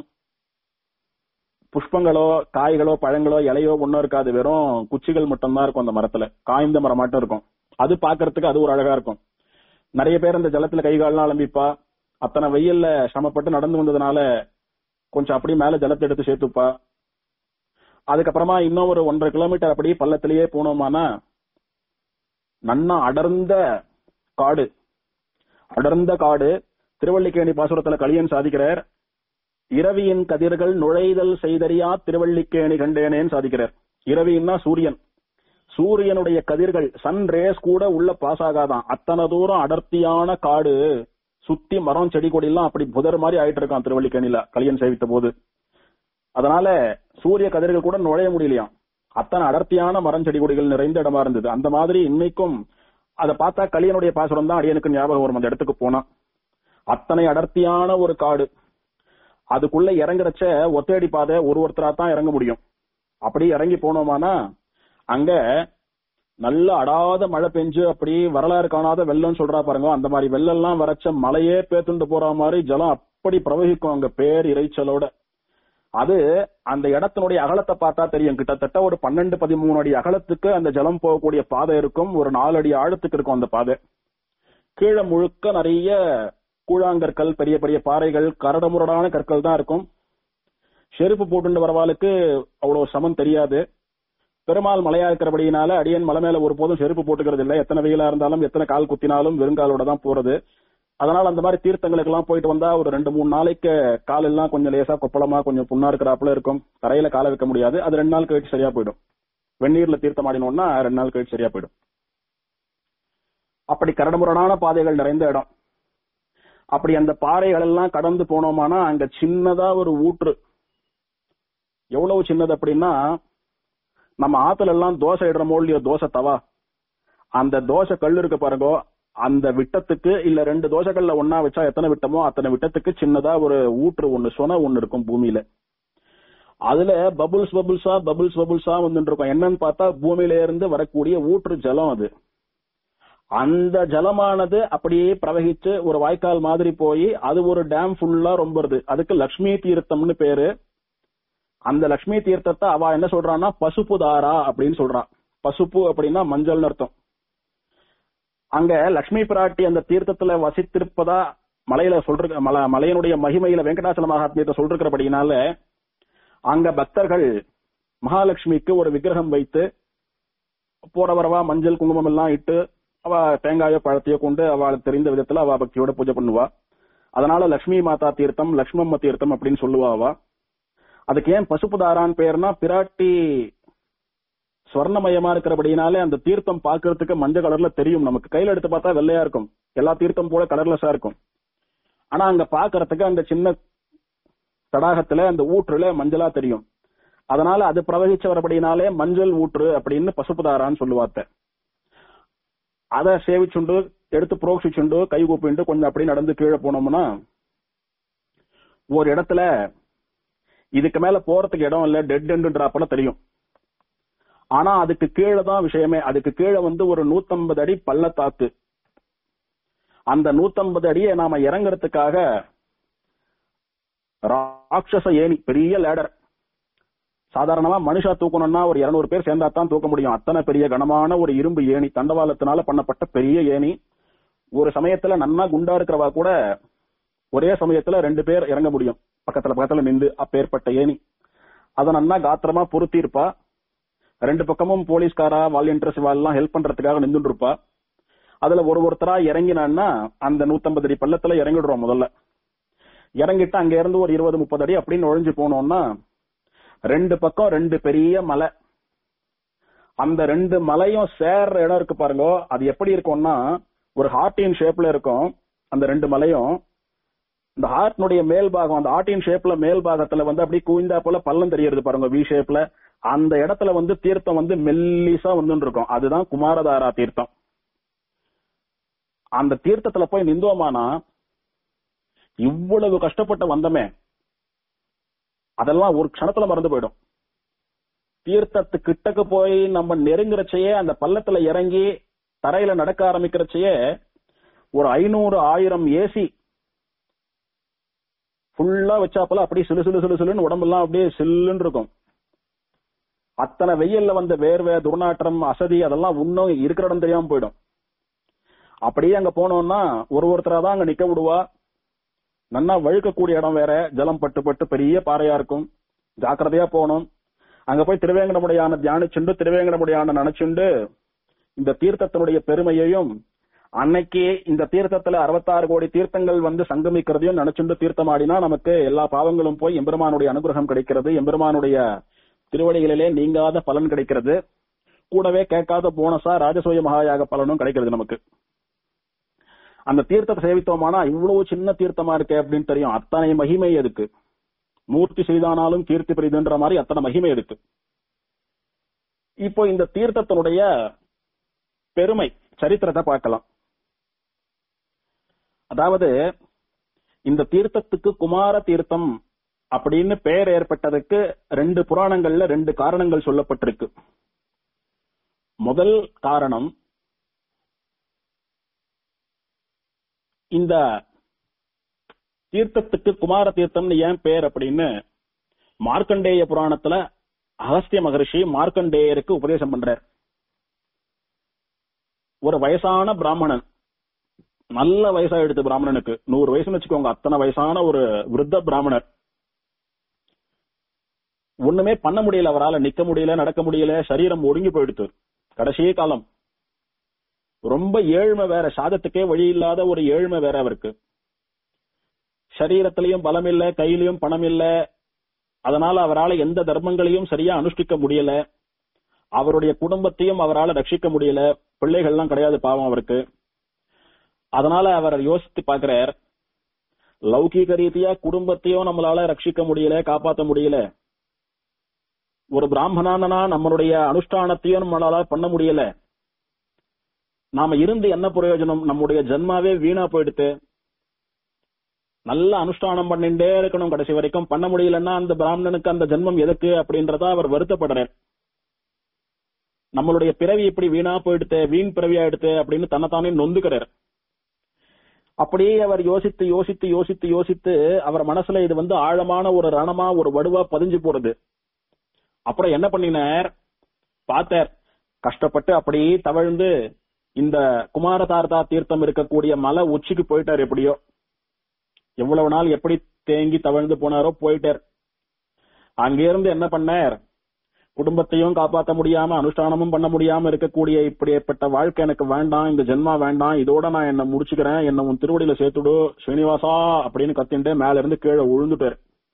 புஷ்பங்களோ காய்களோ பழங்களோ இலையோ ஒன்னும் இருக்காது வெறும் குச்சிகள் மட்டும்தான் இருக்கும் அந்த மரத்துல காய்ந்த மரம் மட்டும் இருக்கும் அது பாக்குறதுக்கு அது ஒரு அழகா இருக்கும் நிறைய பேர் அந்த ஜலத்துல கை கால்லாம் அலம்பிப்பா அத்தனை வெயில்ல சிரமப்பட்டு நடந்து வந்ததுனால கொஞ்சம் அப்படியே மேல ஜலத்தை எடுத்து சேர்த்துப்பா அதுக்கப்புறமா இன்னும் ஒரு ஒன்றரை கிலோமீட்டர் அப்படி பள்ளத்திலேயே போனோமானா நன்னா அடர்ந்த காடு அடர்ந்த காடு திருவள்ளிக்கேணி பாசுரத்துல கலியன் சாதிக்கிறார் இரவியின் கதிர்கள் நுழைதல் செய்தறியா திருவள்ளிக்கேணி கண்டேனேன்னு சாதிக்கிறார் இரவின்னா சூரியன் சூரியனுடைய கதிர்கள் சன் ரேஸ் கூட உள்ள பாஸ் ஆகாதான் அத்தனை தூரம் அடர்த்தியான காடு சுத்தி மரம் செடி கொடி எல்லாம் அப்படி புதர் மாதிரி ஆயிட்டு இருக்கான் திருவள்ளிக்கேணில கலியன் சேவித்த போது அதனால சூரிய கதிர்கள் கூட நுழைய முடியலையாம் அத்தனை அடர்த்தியான மரம் செடி கொடிகள் நிறைந்த இடமா இருந்தது அந்த மாதிரி இன்னைக்கும் அதை பார்த்தா கலியனுடைய பாசுரம் தான் அடியனுக்கு ஞாபகம் வரும் அந்த இடத்துக்கு போனா அத்தனை அடர்த்தியான ஒரு காடு அதுக்குள்ள இறங்குறச்ச ஒத்தேடி பாதை ஒரு ஒருத்தரா தான் இறங்க முடியும் அப்படி இறங்கி போனோமானா அங்க நல்ல அடாத மழை பெஞ்சு அப்படி வரலாறு காணாத வெள்ளம் சொல்றா பாருங்க அந்த மாதிரி வெள்ளம்லாம் வரைச்ச மலையே பேத்துண்டு போற மாதிரி ஜலம் அப்படி பிரவகிக்கும் அங்க பேர் இறைச்சலோட அது அந்த இடத்தினுடைய அகலத்தை பார்த்தா தெரியும் கிட்டத்தட்ட ஒரு பன்னெண்டு பதிமூணு அடி அகலத்துக்கு அந்த ஜலம் போகக்கூடிய பாதை இருக்கும் ஒரு நாலு அடி ஆழத்துக்கு இருக்கும் அந்த பாதை கீழே முழுக்க நிறைய கூழாங்கற்கள் பெரிய பெரிய பாறைகள் கரடுமுரடான கற்கள் தான் இருக்கும் செருப்பு போட்டுட்டு வரவாளுக்கு அவ்வளவு சமம் தெரியாது பெருமாள் மலையா இருக்கிறபடியினால அடியன் மலை மேல ஒருபோதும் செருப்பு போட்டுக்கிறது இல்லை எத்தனை வெயிலா இருந்தாலும் எத்தனை கால் குத்தினாலும் வெறுங்காலோட தான் போறது அதனால அந்த மாதிரி தீர்த்தங்களுக்கு எல்லாம் போயிட்டு வந்தா ஒரு ரெண்டு மூணு நாளைக்கு கால் எல்லாம் கொஞ்சம் லேசா கொப்பளமா கொஞ்சம் புண்ணா இருக்கிறாப்புல இருக்கும் தரையில கால வைக்க முடியாது அது ரெண்டு நாள் கழிச்சு சரியா போயிடும் வெந்நீர்ல தீர்த்தம் ஆடினோம்னா ரெண்டு நாள் கழிச்சு சரியா போயிடும் அப்படி கரடுமுரடான பாதைகள் நிறைந்த இடம் அப்படி அந்த பாறைகள் எல்லாம் கடந்து போனோமானா அங்க சின்னதா ஒரு ஊற்று எவ்வளவு சின்னது அப்படின்னா நம்ம ஆத்துல எல்லாம் தோசை இடுறோமோ இல்லையோ தோசை தவா அந்த தோசை கல் இருக்கு பாருங்க அந்த விட்டத்துக்கு இல்ல ரெண்டு தோசைகள்ல ஒன்னா வச்சா எத்தனை விட்டமோ அத்தனை விட்டத்துக்கு சின்னதா ஒரு ஊற்று ஒண்ணு சொன ஒண்ணு இருக்கும் பூமியில அதுல பபுள்ஸ் பபுள்ஸா பபுள்ஸ் பபுள்ஸா வந்துட்டு இருக்கும் என்னன்னு பார்த்தா பூமியில இருந்து வரக்கூடிய ஊற்று ஜலம் அது அந்த ஜலமானது அப்படியே பிரவகிச்சு ஒரு வாய்க்கால் மாதிரி போய் அது ஒரு டேம் ஃபுல்லா ரொம்புறது அதுக்கு லக்ஷ்மி தீர்த்தம்னு பேரு அந்த லக்ஷ்மி தீர்த்தத்தை அவ என்ன சொல்றான்னா பசுப்பு தாரா அப்படின்னு சொல்றான் பசுப்பு அப்படின்னா மஞ்சள்னு அர்த்தம் அங்க லக்ஷ்மி பிராட்டி அந்த தீர்த்தத்துல வசித்திருப்பதா மலையில சொல்ற மல மலையனுடைய மகிமையில வெங்கடாச்சல மகாத்மியத்தை சொல்றபடினால அங்க பக்தர்கள் மகாலட்சுமிக்கு ஒரு விக்கிரகம் வைத்து போற வரவா மஞ்சள் குங்குமம் எல்லாம் இட்டு அவ தேங்காயோ பழத்தையோ கொண்டு அவளுக்கு தெரிந்த விதத்துல அவ பக்தியோட பூஜை பண்ணுவா அதனால லக்ஷ்மி மாதா தீர்த்தம் லக்ஷ்மம்ம தீர்த்தம் அப்படின்னு சொல்லுவா அவ அதுக்கு ஏன் பசுப்புதாரான் பேர்னா பிராட்டி ஸ்வர்ணமயமா இருக்கிறபடினாலே அந்த தீர்த்தம் பாக்குறதுக்கு மஞ்சள் கலர்ல தெரியும் நமக்கு கையில எடுத்து பார்த்தா வெள்ளையா இருக்கும் எல்லா தீர்த்தம் போல கலர்லெஸ்ஸா இருக்கும் ஆனா அங்க பாக்குறதுக்கு அந்த சின்ன தடாகத்துல அந்த ஊற்றுல மஞ்சளா தெரியும் அதனால அது பிரவகிச்ச வரபடினாலே மஞ்சள் ஊற்று அப்படின்னு பசுப்புதாரான்னு சொல்லுவாத்த அதை சேவிச்சுண்டு எடுத்து புரோக்ஷிச்சுண்டு கை கூப்பிண்டு கொஞ்சம் அப்படி நடந்து கீழே போனோம்னா ஒரு இடத்துல இதுக்கு மேல போறதுக்கு இடம் இல்ல டெட் எண்டுன்றப்பல தெரியும் ஆனா அதுக்கு கீழே தான் விஷயமே அதுக்கு கீழே வந்து ஒரு நூத்தம்பது அடி பள்ளத்தாக்கு அந்த நூத்தம்பது அடியை நாம இறங்குறதுக்காக ராட்சச ஏணி பெரிய லேடர் சாதாரணமா மனுஷா தூக்கணும்னா ஒரு இருநூறு பேர் சேர்ந்தா தான் தூக்க முடியும் அத்தனை பெரிய கனமான ஒரு இரும்பு ஏணி தண்டவாளத்தினால பண்ணப்பட்ட பெரிய ஏணி ஒரு சமயத்துல நன்னா குண்டா இருக்கிறவா கூட ஒரே சமயத்துல ரெண்டு பேர் இறங்க முடியும் பக்கத்துல பக்கத்துல நின்று அப்பேற்பட்ட ஏணி அதை நன்னா காத்திரமா பொருத்தி இருப்பா ரெண்டு பக்கமும் போலீஸ்காரா வாலண்டியர்ஸ் எல்லாம் ஹெல்ப் பண்றதுக்காக நின்றுட்டு இருப்பா அதுல ஒரு ஒருத்தரா இறங்கினான்னா அந்த நூத்தம்பது அடி பள்ளத்துல இறங்கிடுறோம் முதல்ல இறங்கிட்டு அங்க இருந்து ஒரு இருபது முப்பது அடி அப்படின்னு நுழைஞ்சு போனோம்னா ரெண்டு பக்கம் ரெண்டு பெரிய மலை அந்த ரெண்டு மலையும் சேர்ற இடம் இருக்கு பாருங்க அது எப்படி இருக்கும்னா ஒரு ஹார்டின் ஷேப்ல இருக்கும் அந்த ரெண்டு மலையும் இந்த ஹார்ட்னுடைய மேல் பாகம் அந்த ஆட்டின் ஷேப்ல மேல் பாகத்துல வந்து அப்படியே குவிந்தா போல பள்ளம் தெரியறது பாருங்க வி ஷேப்ல அந்த இடத்துல வந்து தீர்த்தம் வந்து மெல்லிசா வந்து இருக்கும் அதுதான் குமாரதாரா தீர்த்தம் அந்த தீர்த்தத்துல போய் நிந்தோமானா இவ்வளவு கஷ்டப்பட்டு வந்தமே அதெல்லாம் ஒரு க்ஷணத்துல மறந்து போயிடும் தீர்த்தத்து கிட்டக்கு போய் நம்ம நெருங்குறச்சையே அந்த பள்ளத்துல இறங்கி தரையில நடக்க ஆரம்பிக்கிறச்சையே ஒரு ஐநூறு ஆயிரம் ஏசி ஃபுல்லா வச்சாப்பல அப்படியே சிலு சிலு சிலு சிலுன்னு உடம்பெல்லாம் அப்படியே சில்லுன்னு இருக்கும் அத்தனை வெயில்ல வந்த வேர்வை துர்நாற்றம் அசதி அதெல்லாம் இன்னும் இருக்கிற இடம் தெரியாம போயிடும் அப்படியே அங்க போனோம்னா ஒரு ஒருத்தரா தான் அங்க நிக்க விடுவா நன்னா வழுக்கக்கூடிய இடம் வேற ஜலம் பட்டு பட்டு பெரிய பாறையா இருக்கும் ஜாக்கிரதையா போகணும் அங்க போய் திருவேங்கடமுடையான தியானிச்சுண்டு திருவேங்கடமுடையான நினைச்சுண்டு இந்த தீர்த்தத்தினுடைய பெருமையையும் அன்னைக்கு இந்த தீர்த்தத்துல அறுபத்தாறு கோடி தீர்த்தங்கள் வந்து சங்கமிக்கிறதையும் நினைச்சுண்டு தீர்த்தமாடினா நமக்கு எல்லா பாவங்களும் போய் எம்பெருமானுடைய அனுகிரகம் கிடைக்கிறது எம்பெருமானுடைய திருவடிகளிலே நீங்காத பலன் கிடைக்கிறது கூடவே கேட்காத போனஸா ராஜசூய மகாயாக பலனும் கிடைக்கிறது நமக்கு அந்த தீர்த்தத்தை சேவித்தோமானா இவ்வளவு சின்ன தீர்த்தமா இருக்கே அப்படின்னு தெரியும் அத்தனை மகிமை எதுக்கு மூர்த்தி செய்தானாலும் கீர்த்தி பெரிதுன்ற மாதிரி அத்தனை மகிமை இருக்கு இப்போ இந்த தீர்த்தத்தினுடைய பெருமை சரித்திரத்தை பார்க்கலாம் அதாவது இந்த தீர்த்தத்துக்கு குமார தீர்த்தம் அப்படின்னு பெயர் ஏற்பட்டதுக்கு ரெண்டு புராணங்கள்ல ரெண்டு காரணங்கள் சொல்லப்பட்டிருக்கு முதல் காரணம் இந்த தீர்த்தத்துக்கு குமார தீர்த்தம்னு ஏன் பேர் அப்படின்னு மார்க்கண்டேய புராணத்துல அகஸ்திய மகரிஷி மார்க்கண்டேயருக்கு உபதேசம் பண்றார் ஒரு வயசான பிராமணன் நல்ல வயசா எடுத்து பிராமணனுக்கு நூறு வயசுன்னு வச்சுக்கோங்க அத்தனை வயசான ஒரு விருத்த பிராமணர் ஒண்ணுமே பண்ண முடியல அவரால் நிக்க முடியல நடக்க முடியல சரீரம் ஒடுங்கி போயிடுத்து கடைசி காலம் ரொம்ப ஏழ்மை வேற சாதத்துக்கே வழி இல்லாத ஒரு ஏழ்மை வேற அவருக்கு சரீரத்திலையும் பலம் இல்ல கையிலையும் பணம் இல்ல அதனால அவரால் எந்த தர்மங்களையும் சரியா அனுஷ்டிக்க முடியல அவருடைய குடும்பத்தையும் அவரால் ரட்சிக்க முடியல பிள்ளைகள்லாம் கிடையாது பாவம் அவருக்கு அதனால அவர் யோசித்து பாக்குறார் லௌகீக ரீதியா குடும்பத்தையும் நம்மளால ரட்சிக்க முடியல காப்பாத்த முடியல ஒரு பிராமணனா நம்மளுடைய அனுஷ்டானத்தையும் நம்மளால பண்ண முடியல நாம இருந்து என்ன பிரயோஜனம் நம்முடைய ஜென்மாவே வீணா போயிடுத்து நல்ல அனுஷ்டானம் பண்ணிட்டே இருக்கணும் கடைசி வரைக்கும் பண்ண முடியலன்னா அந்த பிராமணனுக்கு அந்த ஜென்மம் எதுக்கு அப்படின்றத அவர் வருத்தப்படுறார் நம்மளுடைய பிறவி இப்படி வீணா போயிடுத்து வீண் பிறவியா எடுத்து அப்படின்னு தன்னைத்தானே நொந்துக்கிறார் அப்படியே அவர் யோசித்து யோசித்து யோசித்து யோசித்து அவர் மனசுல இது வந்து ஆழமான ஒரு ரணமா ஒரு வடுவா பதிஞ்சு போறது அப்புறம் என்ன பண்ணினார் பார்த்தார் கஷ்டப்பட்டு அப்படி தவழ்ந்து இந்த குமாரதார்த்தா தீர்த்தம் இருக்கக்கூடிய மலை உச்சிக்கு போயிட்டார் எப்படியோ எவ்வளவு நாள் எப்படி தேங்கி தவழ்ந்து போனாரோ போயிட்டார் அங்கிருந்து என்ன பண்ணார் குடும்பத்தையும் காப்பாற்ற முடியாம அனுஷ்டானமும் பண்ண முடியாம இருக்கக்கூடிய இப்படிப்பட்ட வாழ்க்கை எனக்கு வேண்டாம் இந்த ஜென்மா வேண்டாம் இதோட நான் என்ன முடிச்சுக்கிறேன் என்ன உன் திருவடியில சேர்த்துடு ஸ்ரீனிவாசா அப்படின்னு கத்தின்ட்டு மேல இருந்து கீழே விழுந்துட்டார்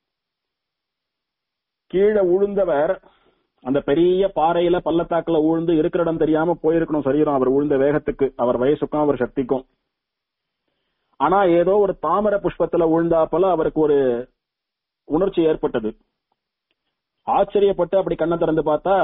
கீழே விழுந்தவர் அந்த பெரிய பாறையில பள்ளத்தாக்குல உழுந்து இருக்கிற இடம் தெரியாம போயிருக்கணும் சரீரம் அவர் விழுந்த வேகத்துக்கு அவர் வயசுக்கும் அவர் சக்திக்கும் ஆனா ஏதோ ஒரு தாமர புஷ்பத்துல விழுந்தா போல அவருக்கு ஒரு உணர்ச்சி ஏற்பட்டது ஆச்சரியப்பட்டு அப்படி கண்ணை திறந்து பார்த்தா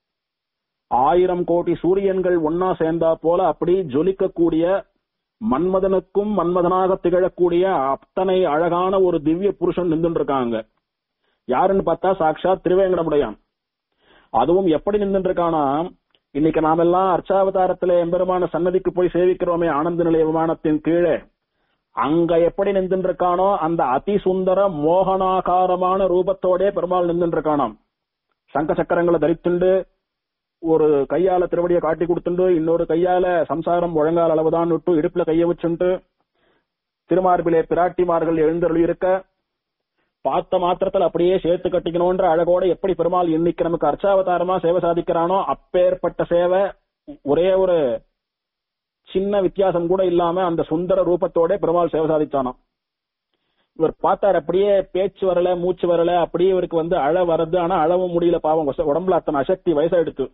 ஆயிரம் கோடி சூரியன்கள் ஒன்னா சேர்ந்தா போல அப்படி ஜொலிக்கக்கூடிய மன்மதனுக்கும் மன்மதனாக திகழக்கூடிய அத்தனை அழகான ஒரு திவ்ய புருஷன் நின்றுட்டு இருக்காங்க யாருன்னு பார்த்தா சாட்சாத் திருவேங்கடமுடையான் அதுவும் எப்படி நின்றுட்டு இருக்கானா இன்னைக்கு நாமெல்லாம் அர்ச்சாவதாரத்துல எம்பெருமான சன்னதிக்கு போய் சேவிக்கிறோமே ஆனந்த நிலைய விமானத்தின் கீழே அங்க எப்படி நின்றுட்டு இருக்கானோ அந்த அதி சுந்தர மோகனாகாரமான ரூபத்தோடே பெருமாள் நின்றுட்டு இருக்கானாம் சங்க சக்கரங்களை தரித்துண்டு ஒரு கையால திருவடியை காட்டி கொடுத்துண்டு இன்னொரு கையால சம்சாரம் ஒழங்கால் அளவுதான் விட்டு இடுப்புல கைய வச்சுண்டு திருமார்பிலே பிராட்டிமார்கள் எழுந்தருளி இருக்க பார்த்த மாத்திரத்தில் அப்படியே சேர்த்து கட்டிக்கணும்ன்ற அழகோட எப்படி பெருமாள் இன்னைக்கு நமக்கு அர்ச்சாவதாரமா சேவை சாதிக்கிறானோ அப்பேற்பட்ட சேவை ஒரே ஒரு சின்ன வித்தியாசம் கூட இல்லாம அந்த சுந்தர ரூபத்தோட பெருமாள் சேவை சாதிச்சானாம் இவர் பார்த்தார் அப்படியே பேச்சு வரல மூச்சு வரல அப்படியே இவருக்கு வந்து அழ வருது ஆனா அழவும் முடியல பாவம் உடம்புல அத்தனை அசக்தி வயசாயிடுத்து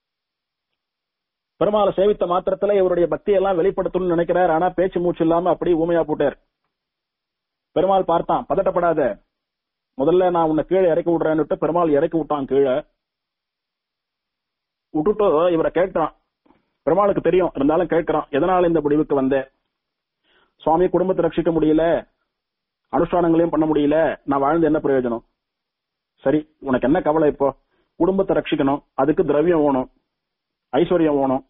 பெருமாளை சேவித்த மாத்திரத்துல இவருடைய பக்தி எல்லாம் வெளிப்படுத்தணும்னு நினைக்கிறார் ஆனா பேச்சு மூச்சு இல்லாம அப்படியே ஊமையா போட்டார் பெருமாள் பார்த்தான் பதட்டப்படாத முதல்ல நான் உன்னை கீழே இறக்கி விடுறேன்னுட்டு பெருமாள் இறக்கி விட்டான் கீழே விட்டுட்டு இவரை கேட்டான் பெருமாளுக்கு தெரியும் இருந்தாலும் கேட்கிறான் எதனால இந்த முடிவுக்கு வந்தேன் சுவாமி குடும்பத்தை ரட்சிக்க முடியல அனுஷ்டானங்களையும் பண்ண முடியல நான் வாழ்ந்து என்ன பிரயோஜனம் சரி உனக்கு என்ன கவலை இப்போ குடும்பத்தை ரட்சிக்கணும் அதுக்கு திரவியம் வேணும் ஐஸ்வர்யம் வேணும்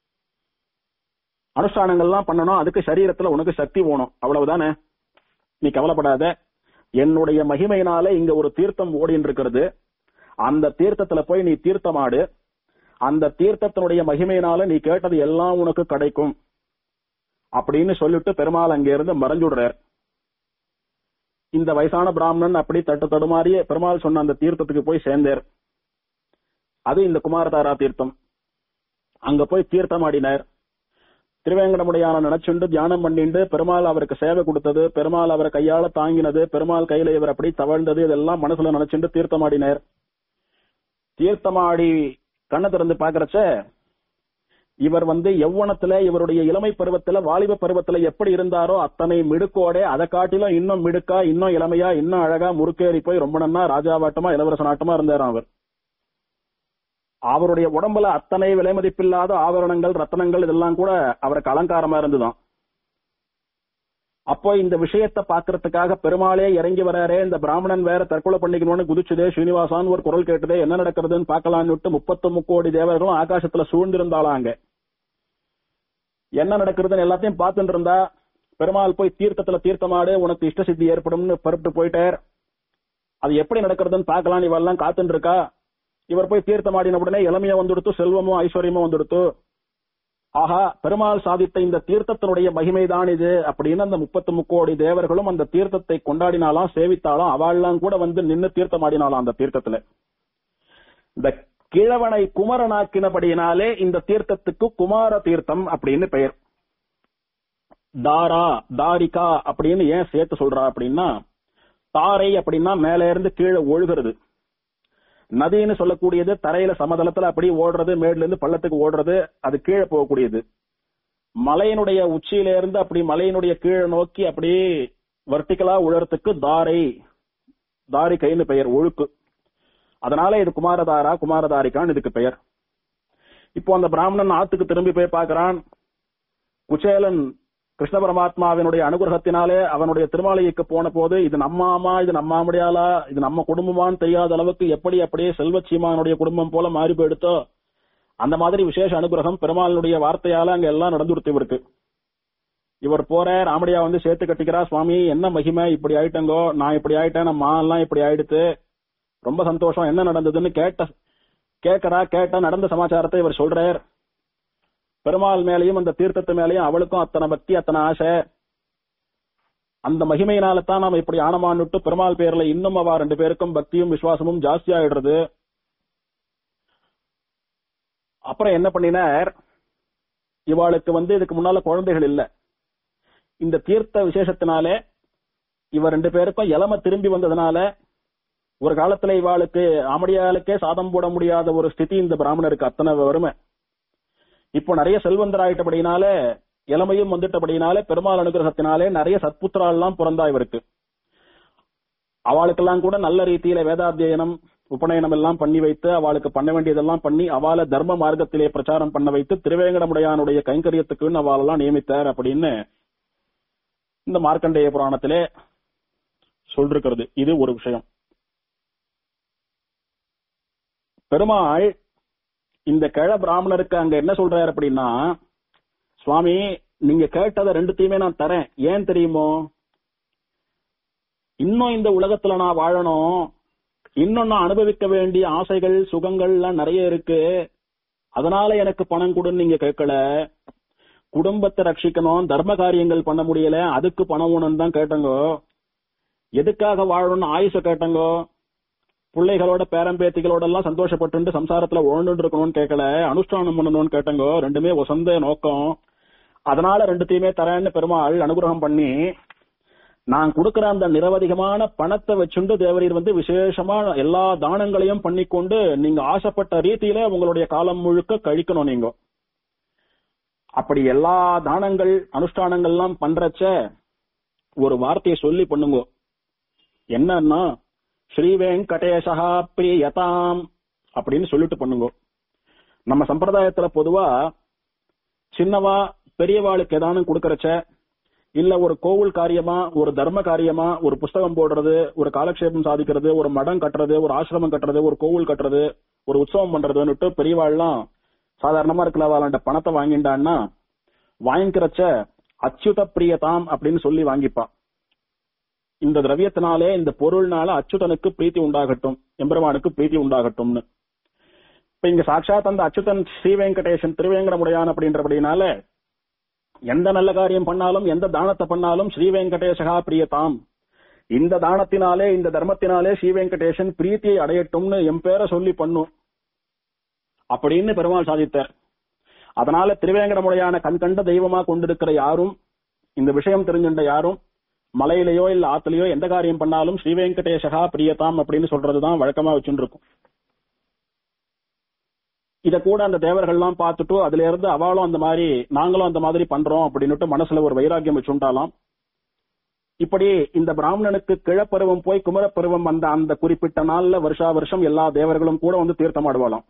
அனுஷ்டானங்கள்லாம் பண்ணணும் அதுக்கு சரீரத்துல உனக்கு சக்தி வேணும் அவ்வளவுதானே நீ கவலைப்படாத என்னுடைய மகிமையினால இங்க ஒரு தீர்த்தம் ஓடின்னு இருக்கிறது அந்த தீர்த்தத்துல போய் நீ தீர்த்தமாடு அந்த தீர்த்தத்தினுடைய மகிமையினால நீ கேட்டது எல்லாம் உனக்கு கிடைக்கும் அப்படின்னு சொல்லிட்டு பெருமாள் அங்க இருந்து மறைஞ்சுடுறார் இந்த வயசான பிராமணன் அப்படி தட்டு தடுமாறிய பெருமாள் சொன்ன அந்த தீர்த்தத்துக்கு போய் சேர்ந்தார் அது இந்த குமாரதாரா தீர்த்தம் அங்க போய் தீர்த்தம் ஆடினார் திருவேங்கடமுடையான நினைச்சுண்டு தியானம் பண்ணிண்டு பெருமாள் அவருக்கு சேவை கொடுத்தது பெருமாள் அவரை கையால தாங்கினது பெருமாள் கையில இவர் அப்படி தவழ்ந்தது இதெல்லாம் மனசுல நினைச்சுண்டு தீர்த்தமாடினார் தீர்த்தமாடி கண்ணை திறந்து பாக்குறச்ச இவர் வந்து யௌவனத்துல இவருடைய இளமை பருவத்துல வாலிப பருவத்துல எப்படி இருந்தாரோ அத்தனை மிடுக்கோட அதை காட்டிலும் இன்னும் மிடுக்கா இன்னும் இளமையா இன்னும் அழகா முறுக்கேறி போய் ரொம்ப நன்னா ராஜாவாட்டமா இளவரசனாட்டமா இருந்தார் அவர் அவருடைய உடம்புல அத்தனை விலை மதிப்பில்லாத ஆபரணங்கள் ரத்தனங்கள் இதெல்லாம் கூட அவருக்கு அலங்காரமா இருந்துதான் அப்போ இந்த விஷயத்தை பாக்குறதுக்காக பெருமாளே இறங்கி வராரே இந்த பிராமணன் வேற தற்கொலை பண்ணிக்கணும்னு குதிச்சுதே ஸ்ரீனிவாசான் ஒரு குரல் கேட்டதே என்ன நடக்கிறதுன்னு பார்க்கலாம்னு விட்டு முப்பத்து முக்கோடி தேவர்களும் ஆகாசத்துல சூழ்ந்திருந்தாலாம் அங்க என்ன நடக்கிறதுன்னு எல்லாத்தையும் பார்த்துட்டு இருந்தா பெருமாள் போய் தீர்த்தத்துல தீர்த்தமாடு உனக்கு இஷ்ட சித்தி ஏற்படும்னு பரப்பிட்டு போயிட்டார் அது எப்படி நடக்கிறதுன்னு பார்க்கலாம் இவெல்லாம் காத்துட்டு இருக்கா இவர் போய் தீர்த்தமாடின உடனே இளமையா வந்துடுத்து செல்வமும் ஐஸ்வர்யமும் வந்துடுத்து ஆஹா பெருமாள் சாதித்த இந்த தீர்த்தத்தினுடைய மகிமைதான் இது அப்படின்னு அந்த முப்பத்து முக்கோடி தேவர்களும் அந்த தீர்த்தத்தை கொண்டாடினாலாம் சேவித்தாலும் அவள்லாம் கூட வந்து நின்னு தீர்த்தமாடினாலாம் அந்த தீர்த்தத்துல இந்த கிழவனை குமரனாக்கினபடியினாலே இந்த தீர்த்தத்துக்கு குமார தீர்த்தம் அப்படின்னு பெயர் தாரா தாரிகா அப்படின்னு ஏன் சேர்த்து சொல்றா அப்படின்னா தாரை அப்படின்னா மேல இருந்து கீழே ஒழுகிறது நதின்னு சொல்லக்கூடியது தரையில சமதளத்துல அப்படி ஓடுறது மேட்ல இருந்து பள்ளத்துக்கு ஓடுறது அது கீழே போகக்கூடியது மலையினுடைய உச்சியில இருந்து அப்படி மலையினுடைய கீழே நோக்கி அப்படி வர்டிகலா உழறதுக்கு தாரை தாரிகைன்னு பெயர் ஒழுக்கு அதனால இது குமாரதாரா குமாரதாரிகான்னு இதுக்கு பெயர் இப்போ அந்த பிராமணன் ஆத்துக்கு திரும்பி போய் பார்க்கறான் குச்சேலன் கிருஷ்ண பரமாத்மாவினுடைய அனுகிரகத்தினாலே அவனுடைய திருமாலைக்கு போன போது இது நம்ம ஆமா இது நம்ம முடியாலா இது நம்ம குடும்பமான்னு தெரியாத அளவுக்கு எப்படி அப்படியே செல்வச்சீமானுடைய குடும்பம் போல மாறி போயிடுத்தோ அந்த மாதிரி விசேஷ அனுகிரகம் பெருமாளுடைய வார்த்தையால அங்க எல்லாம் நடந்துடுத்து இவருக்கு இவர் போற ராமடியா வந்து சேர்த்து கட்டிக்கிறா சுவாமி என்ன மகிமை இப்படி ஆயிட்டங்கோ நான் இப்படி ஆயிட்டேன் நம்ம எல்லாம் இப்படி ஆயிடுத்து ரொம்ப சந்தோஷம் என்ன நடந்ததுன்னு கேட்ட கேட்கறா கேட்ட நடந்த சமாச்சாரத்தை இவர் சொல்றார் பெருமாள் மேலையும் அந்த தீர்த்தத்து மேலையும் அவளுக்கும் அத்தனை பக்தி அத்தனை ஆசை அந்த மகிமையினால தான் நாம இப்படி ஆனமான்னுட்டு பெருமாள் பேர்ல இன்னும் அவ ரெண்டு பேருக்கும் பக்தியும் விசுவாசமும் ஜாஸ்தி ஆயிடுறது அப்புறம் என்ன பண்ணினார் இவாளுக்கு வந்து இதுக்கு முன்னால குழந்தைகள் இல்ல இந்த தீர்த்த விசேஷத்தினாலே இவ ரெண்டு பேருக்கும் இளம திரும்பி வந்ததுனால ஒரு காலத்துல இவாளுக்கு ஆமடியாளுக்கே சாதம் போட முடியாத ஒரு ஸ்திதி இந்த பிராமணருக்கு அத்தனை வறுமை இப்போ நிறைய செல்வந்தர் ஆயிட்டபடினால இளமையும் வந்துட்டபடினாலே பெருமாள் அனுகிரகத்தினாலே நிறைய சத்புத்திரால் எல்லாம் பிறந்தா இவருக்கு அவளுக்கெல்லாம் கூட நல்ல ரீதியில வேதாத்தியனம் உபநயனம் எல்லாம் பண்ணி வைத்து அவளுக்கு பண்ண வேண்டியதெல்லாம் பண்ணி அவளை தர்ம மார்க்கத்திலே பிரச்சாரம் பண்ண வைத்து திருவேங்கடமுடையானுடைய கைங்கரியத்துக்குன்னு அவளெல்லாம் நியமித்தார் அப்படின்னு இந்த மார்க்கண்டேய புராணத்திலே சொல்லிருக்கிறது இது ஒரு விஷயம் பெருமாள் இந்த கிழ பிராமணருக்கு அங்க என்ன சொல்றாரு அப்படின்னா சுவாமி நீங்க கேட்டதை ரெண்டுத்தையுமே நான் தரேன் ஏன் தெரியுமோ இன்னும் இந்த உலகத்துல நான் வாழணும் இன்னும் நான் அனுபவிக்க வேண்டிய ஆசைகள் சுகங்கள் எல்லாம் நிறைய இருக்கு அதனால எனக்கு பணம் கொடுன்னு நீங்க கேட்கல குடும்பத்தை ரட்சிக்கணும் தர்ம காரியங்கள் பண்ண முடியல அதுக்கு பணம் வேணும்னு தான் கேட்டங்கோ எதுக்காக வாழணும்னு ஆயுச கேட்டங்கோ பிள்ளைகளோட பேரம்பேத்திகளோட எல்லாம் சந்தோஷப்பட்டு சம்சாரத்துல உழண்டு இருக்கணும்னு கேட்கல அனுஷ்டானம் பண்ணணும்னு கேட்டங்கோ ரெண்டுமே வசந்த நோக்கம் அதனால ரெண்டுத்தையுமே தரேன்னு பெருமாள் அனுகிரகம் பண்ணி நான் கொடுக்கிற அந்த நிரவதிகமான பணத்தை வச்சுண்டு தேவரீர் வந்து விசேஷமா எல்லா தானங்களையும் பண்ணிக்கொண்டு நீங்க ஆசைப்பட்ட ரீதியில உங்களுடைய காலம் முழுக்க கழிக்கணும் நீங்க அப்படி எல்லா தானங்கள் அனுஷ்டானங்கள்லாம் பண்றச்ச ஒரு வார்த்தையை சொல்லி பண்ணுங்க என்னன்னா ஸ்ரீ வெங்கடேசா பிரியதாம் அப்படின்னு சொல்லிட்டு பண்ணுங்க நம்ம சம்பிரதாயத்துல பொதுவா சின்னவா பெரியவாளுக்கு ஏதானும் கொடுக்கறச்ச இல்ல ஒரு கோவில் காரியமா ஒரு தர்ம காரியமா ஒரு புஸ்தகம் போடுறது ஒரு காலக்ஷேபம் சாதிக்கிறது ஒரு மடம் கட்டுறது ஒரு ஆசிரமம் கட்டுறது ஒரு கோவில் கட்டுறது ஒரு உற்சவம் பண்றதுன்னுட்டு பெரியவாள்லாம் சாதாரணமா இருக்கலவாளாண்ட பணத்தை வாங்கிண்டான்னா வாங்கிக்கிறச்ச அச்சுத பிரியதாம் அப்படின்னு சொல்லி வாங்கிப்பான் இந்த திரவியத்தினாலே இந்த பொருள்னால அச்சுதனுக்கு பிரீத்தி உண்டாகட்டும் எம்பெருமானுக்கு பிரீத்தி உண்டாகட்டும்னு இப்ப இங்க சாட்சாத் அந்த அச்சுதன் ஸ்ரீ வெங்கடேசன் திருவேங்கடமுடையான் அப்படின்றபடினால எந்த நல்ல காரியம் பண்ணாலும் எந்த தானத்தை பண்ணாலும் ஸ்ரீ வெங்கடேசகா பிரியதாம் இந்த தானத்தினாலே இந்த தர்மத்தினாலே ஸ்ரீ வெங்கடேசன் பிரீத்தியை அடையட்டும்னு என் பேரை சொல்லி பண்ணும் அப்படின்னு பெருமாள் சாதித்தார் அதனால திருவேங்கடமுடையான கண்கண்ட தெய்வமா கொண்டிருக்கிற யாரும் இந்த விஷயம் தெரிஞ்சுட்ட யாரும் மலையிலயோ இல்ல ஆத்துலயோ எந்த காரியம் பண்ணாலும் ஸ்ரீவேங்கடேசகா பிரியதாம் அப்படின்னு சொல்றதுதான் வழக்கமா வச்சுட்டு இருக்கும் இத கூட அந்த தேவர்கள்லாம் பார்த்துட்டு அதுல இருந்து அவளும் அந்த மாதிரி நாங்களும் அந்த மாதிரி பண்றோம் அப்படின்னுட்டு மனசுல ஒரு வைராக்கியம் வச்சுட்டாலாம் இப்படி இந்த பிராமணனுக்கு கிழப்பருவம் போய் குமரப்பருவம் வந்த அந்த குறிப்பிட்ட நாள்ல வருஷா வருஷம் எல்லா தேவர்களும் கூட வந்து தீர்த்தமாடுவாளாம்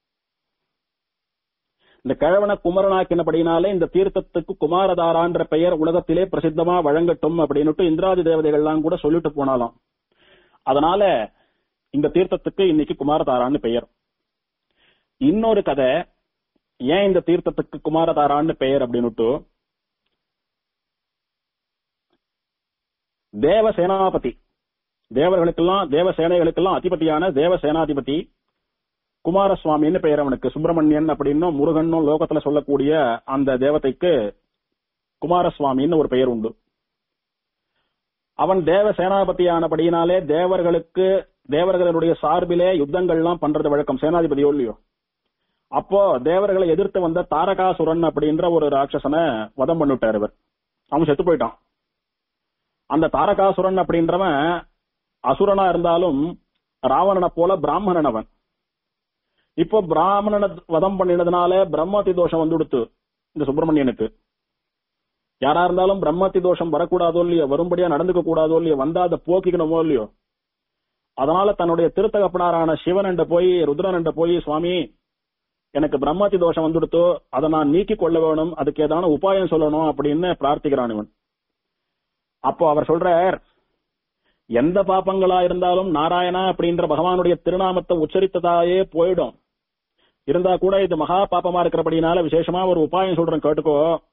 இந்த கிழவன குமரனாக்கினபடினாலே இந்த தீர்த்தத்துக்கு குமாரதாரான்ற பெயர் உலகத்திலே பிரசித்தமா வழங்கட்டும் அப்படின்னுட்டு இந்திராதி தேவதைகள்லாம் கூட சொல்லிட்டு போனாலாம் அதனால இந்த தீர்த்தத்துக்கு இன்னைக்கு குமாரதாரான்னு பெயர் இன்னொரு கதை ஏன் இந்த தீர்த்தத்துக்கு குமாரதாரான்னு பெயர் அப்படின்னுட்டு தேவ சேனாபதி தேவர்களுக்கெல்லாம் தேவ சேனைகளுக்கெல்லாம் அதிபதியான தேவ சேனாதிபதி குமாரசுவாமின்னு பெயர் அவனுக்கு சுப்பிரமணியன் அப்படின்னும் முருகன்னும் லோகத்துல சொல்லக்கூடிய அந்த தேவதைக்கு குமாரசுவாமின்னு ஒரு பெயர் உண்டு அவன் தேவ சேனாபதியானபடியினாலே தேவர்களுக்கு தேவர்களுடைய சார்பிலே யுத்தங்கள்லாம் பண்றது வழக்கம் சேனாதிபதியோ இல்லையோ அப்போ தேவர்களை எதிர்த்து வந்த தாரகாசுரன் அப்படின்ற ஒரு ராட்சசனை வதம் பண்ணிவிட்டார் இவர் அவன் செத்து போயிட்டான் அந்த தாரகாசுரன் அப்படின்றவன் அசுரனா இருந்தாலும் ராவணனை போல பிராமணன் அவன் இப்போ பிராமணனை வதம் பண்ணினதுனால பிரம்மதி தோஷம் வந்துடுத்து இந்த சுப்பிரமணியனுக்கு யாரா இருந்தாலும் பிரம்மத்தி தோஷம் வரக்கூடாதோ இல்லையோ வரும்படியா நடந்துக்க கூடாதோ இல்லையோ வந்தா அதை போக்கிக்கணுமோ இல்லையோ அதனால தன்னுடைய திருத்தகப்பனாரான சிவன் போய் ருத்ரன் போய் சுவாமி எனக்கு பிரம்மத்தி தோஷம் வந்துடுத்தோ அதை நான் நீக்கி கொள்ள வேணும் அதுக்கு ஏதான உபாயம் சொல்லணும் அப்படின்னு பிரார்த்திக்கிறான் இவன் அப்போ அவர் சொல்றார் எந்த பாப்பங்களா இருந்தாலும் நாராயணா அப்படின்ற பகவானுடைய திருநாமத்தை உச்சரித்ததாயே போயிடும் இருந்தா கூட இது மகா பாப்பமா இருக்கிறபடினால விசேஷமா ஒரு உபாயம் சொல்றேன் கேட்டுக்கோ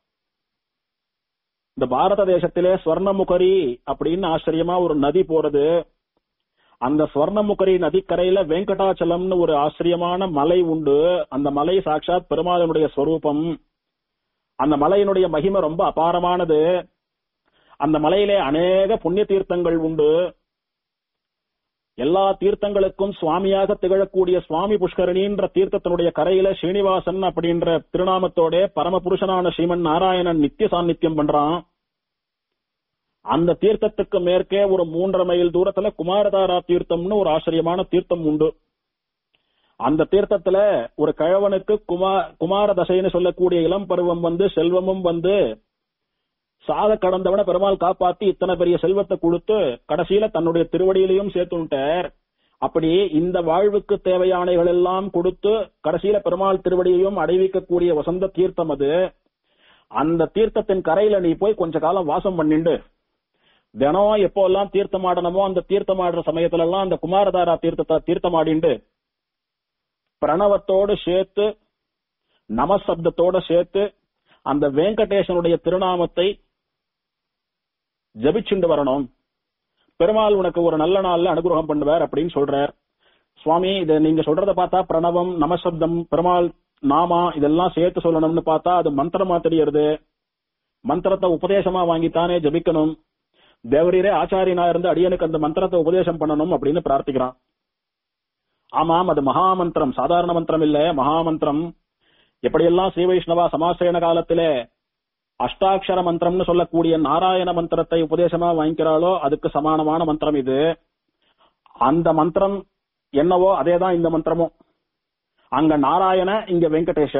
இந்த பாரத தேசத்திலே ஸ்வர்ணமுகரி அப்படின்னு ஆச்சரியமா ஒரு நதி போறது அந்த ஸ்வர்ணமுகரி நதிக்கரையில வெங்கடாச்சலம்னு ஒரு ஆச்சரியமான மலை உண்டு அந்த மலை சாட்சாத் பெருமாளனுடைய ஸ்வரூபம் அந்த மலையினுடைய மகிமை ரொம்ப அபாரமானது அந்த மலையிலே அநேக புண்ணிய தீர்த்தங்கள் உண்டு எல்லா தீர்த்தங்களுக்கும் சுவாமியாக திகழக்கூடிய சுவாமி புஷ்கரணின்ற தீர்த்தத்தினுடைய கரையில ஸ்ரீனிவாசன் அப்படின்ற திருநாமத்தோட பரமபுருஷனான ஸ்ரீமன் நாராயணன் நித்திய சாநித்தியம் பண்றான் அந்த தீர்த்தத்துக்கு மேற்கே ஒரு மூன்றரை மைல் தூரத்துல குமாரதாரா தீர்த்தம்னு ஒரு ஆச்சரியமான தீர்த்தம் உண்டு அந்த தீர்த்தத்துல ஒரு கழவனுக்கு குமா குமார தசைன்னு சொல்லக்கூடிய இளம் பருவம் வந்து செல்வமும் வந்து சாத கடந்தவன பெருமாள் காப்பாத்தி இத்தனை பெரிய செல்வத்தை கொடுத்து கடைசியில தன்னுடைய திருவடியிலையும் சேர்த்துட்டார் அப்படி இந்த வாழ்வுக்கு தேவையானவைகள் எல்லாம் கொடுத்து கடைசியில பெருமாள் திருவடியையும் அடைவிக்கக்கூடிய வசந்த தீர்த்தம் அது அந்த தீர்த்தத்தின் கரையில நீ போய் கொஞ்ச காலம் வாசம் பண்ணிண்டு தினம் எப்போ எல்லாம் தீர்த்தமாடணுமோ அந்த தீர்த்தமாடுற சமயத்துல எல்லாம் அந்த குமாரதாரா தீர்த்தத்தை தீர்த்தமாடிண்டு பிரணவத்தோடு சேர்த்து நமசப்தத்தோட சேர்த்து அந்த வெங்கடேசனுடைய திருநாமத்தை ஜபிச்சுண்டு வரணும் பெருமாள் உனக்கு ஒரு நல்ல நாள்ல அனுகிரகம் பண்ணுவார் அப்படின்னு சொல்றார் சுவாமி இத நீங்க சொல்றத பார்த்தா பிரணவம் நமசப்தம் பெருமாள் நாமா இதெல்லாம் சேர்த்து சொல்லணும்னு பார்த்தா அது மந்திரமா தெரியறது மந்திரத்தை உபதேசமா வாங்கித்தானே ஜபிக்கணும் தேவரீரே ஆச்சாரியனா இருந்து அடியனுக்கு அந்த மந்திரத்தை உபதேசம் பண்ணணும் அப்படின்னு பிரார்த்திக்கிறான் ஆமாம் அது மகாமந்திரம் சாதாரண மந்திரம் இல்ல மகாமந்திரம் எப்படியெல்லாம் ஸ்ரீ வைஷ்ணவா சமாசேன காலத்திலே அஷ்டாட்சர மந்திரம்னு சொல்லக்கூடிய நாராயண மந்திரத்தை உபதேசமா வாங்கிக்கிறாளோ அதுக்கு சமானமான மந்திரம் இது அந்த மந்திரம் என்னவோ அதேதான் இந்த மந்திரமும் அங்க நாராயண இங்க வெங்கடேஷ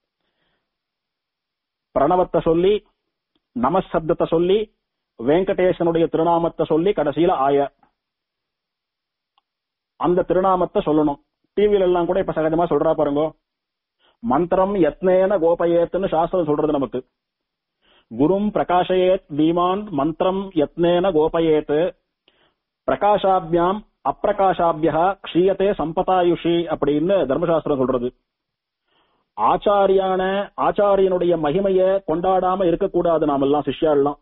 பிரணவத்தை சொல்லி நமசப்தத்தை சொல்லி வெங்கடேசனுடைய திருநாமத்தை சொல்லி கடைசியில ஆய அந்த திருநாமத்தை சொல்லணும் டிவில எல்லாம் கூட இப்ப சகஜமா சொல்றா பாருங்க மந்திரம் யத்னேன கோபயேத்துன்னு சாஸ்திரம் சொல்றது நமக்கு குரும் பிரகாஷயேத் தீமான் மந்திரம் யத்னேன கோபயேத் பிரகாஷாபியாம் அப்பிரகாஷாபியா க்ஷீயத்தே சம்பதாயுஷி அப்படின்னு தர்மசாஸ்திரம் சொல்றது ஆச்சாரியான ஆச்சாரியனுடைய மகிமைய கொண்டாடாம இருக்கக்கூடாது நாமெல்லாம் சிஷ்யாலாம்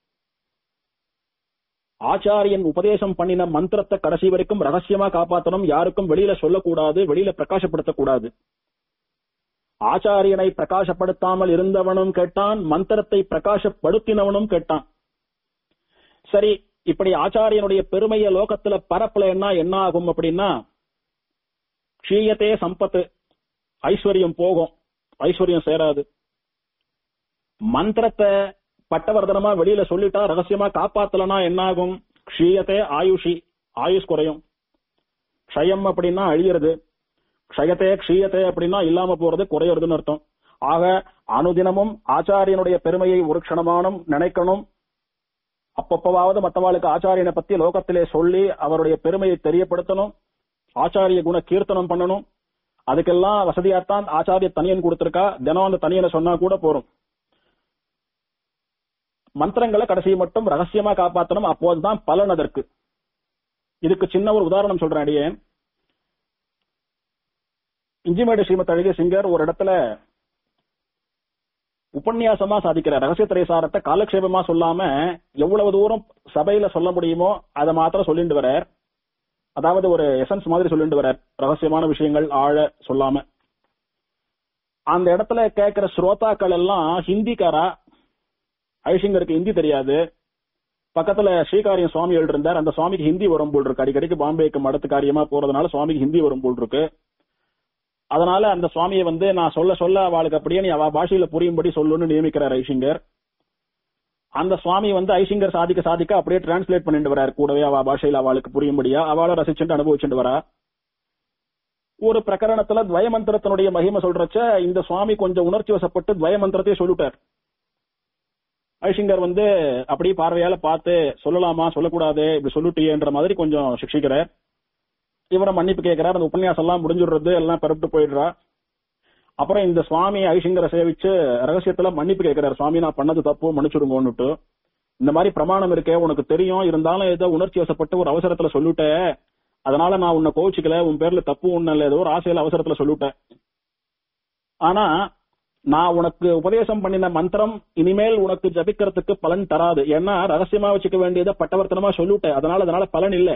ஆச்சாரியன் உபதேசம் பண்ணின மந்திரத்தை கடைசி வரைக்கும் ரகசியமா காப்பாற்றணும் யாருக்கும் வெளியில சொல்லக்கூடாது வெளியில பிரகாசப்படுத்தக்கூடாது ஆச்சாரியனை பிரகாசப்படுத்தாமல் இருந்தவனும் கேட்டான் மந்திரத்தை பிரகாசப்படுத்தினவனும் கேட்டான் சரி இப்படி ஆச்சாரியனுடைய பெருமைய லோகத்துல பரப்பலன்னா என்ன ஆகும் அப்படின்னா க்ஷீயத்தே சம்பத்து ஐஸ்வர்யம் போகும் ஐஸ்வர்யம் சேராது மந்திரத்தை பட்டவர்தனமா வெளியில சொல்லிட்டா ரகசியமா காப்பாத்தலனா என்ன ஆகும் க்ஷீயத்தே ஆயுஷி ஆயுஷ் குறையும் க்ஷயம் அப்படின்னா அழியிறது க்ஷயத்தே க்ஷீயத்தே அப்படின்னா இல்லாம போறது குறையறதுன்னு அர்த்தம் ஆக அனுதினமும் ஆச்சாரியனுடைய பெருமையை ஒரு க்ஷணமானும் நினைக்கணும் அப்பப்பவாவது மற்றவாளுக்கு ஆச்சாரியனை பத்தி லோகத்திலே சொல்லி அவருடைய பெருமையை தெரியப்படுத்தணும் ஆச்சாரிய குண கீர்த்தனம் பண்ணணும் அதுக்கெல்லாம் வசதியாத்தான் ஆச்சாரிய தனியன் கொடுத்திருக்கா தினம் அந்த தனியனை சொன்னா கூட போறோம் மந்திரங்களை கடைசி மட்டும் ரகசியமா காப்பாற்றணும் அப்போதுதான் பலன் அதற்கு இதுக்கு சின்ன ஒரு உதாரணம் சொல்றேன் அடியேன் இஞ்சிமேடு ஸ்ரீமத் அழகிய சிங்கர் ஒரு இடத்துல உபன்யாசமா சாதிக்கிற ரகசிய திரைசாரத்தை காலக்ஷேபமா சொல்லாம எவ்வளவு தூரம் சபையில சொல்ல முடியுமோ அதை மாத்திரம் சொல்லிட்டு வரார் அதாவது ஒரு எசன்ஸ் மாதிரி சொல்லிட்டு வரார் ரகசியமான விஷயங்கள் ஆழ சொல்லாம அந்த இடத்துல கேட்கிற ஸ்ரோதாக்கள் எல்லாம் ஹிந்திக்காரா ஐஷிங்கருக்கு ஹிந்தி தெரியாது பக்கத்துல ஸ்ரீகாரியம் சுவாமி இருந்தார் அந்த சுவாமிக்கு ஹிந்தி வரும் போல் இருக்கு அடிக்கடிக்கு பாம்பேக்கு மடத்து காரியமா போறதுனால சுவாமிக்கு ஹிந்தி வரும் போல் இருக்கு அதனால அந்த சுவாமியை வந்து நான் சொல்ல சொல்ல அவளுக்கு அப்படியே நீ அவ பாஷையில புரியும்படி சொல்லுன்னு நியமிக்கிறார் ஐஷிங்கர் அந்த சுவாமி வந்து ஐசிங்கர் சாதிக்க சாதிக்க அப்படியே டிரான்ஸ்லேட் பண்ணிட்டு வரார் கூடவே அவ பாஷையில அவளுக்கு புரியும்படியா அவளை ரசிச்சுட்டு அனுபவிச்சுட்டு வரா ஒரு பிரகரணத்துல துவயமந்திரத்தினுடைய மகிமை சொல்றச்ச இந்த சுவாமி கொஞ்சம் உணர்ச்சி வசப்பட்டு துவயமந்திரத்தையே சொல்லிட்டார் ஐசிங்கர் வந்து அப்படியே பார்வையால பார்த்து சொல்லலாமா சொல்லக்கூடாது இப்படி சொல்லிட்டியேன்ற மாதிரி கொஞ்சம் சிக்ஷிக்கிறார் இவரை மன்னிப்பு கேட்கிறார் அந்த உபன்யாசம் எல்லாம் முடிஞ்சுடுறது எல்லாம் பரப்பிட்டு போயிடுறா அப்புறம் இந்த சுவாமி ஐசிங்கரை சேவிச்சு ரகசியத்துல மன்னிப்பு கேட்கிறார் சுவாமி நான் பண்ணது தப்பு மன்னிச்சுடுங்கன்னுட்டு இந்த மாதிரி பிரமாணம் இருக்கே உனக்கு தெரியும் இருந்தாலும் ஏதோ உணர்ச்சி வசப்பட்டு ஒரு அவசரத்துல சொல்லிட்டேன் அதனால நான் உன்னை கோவிச்சுக்கல உன் பேர்ல தப்பு ஒண்ணு இல்ல ஏதோ ஒரு ஆசையில அவசரத்துல சொல்லிட்டேன் ஆனா நான் உனக்கு உபதேசம் பண்ணின மந்திரம் இனிமேல் உனக்கு ஜபிக்கிறதுக்கு பலன் தராது ஏன்னா ரகசியமா வச்சுக்க வேண்டியதை பட்டவர்த்தனமா சொல்லிட்டேன் அதனால அதனால பலன் இல்ல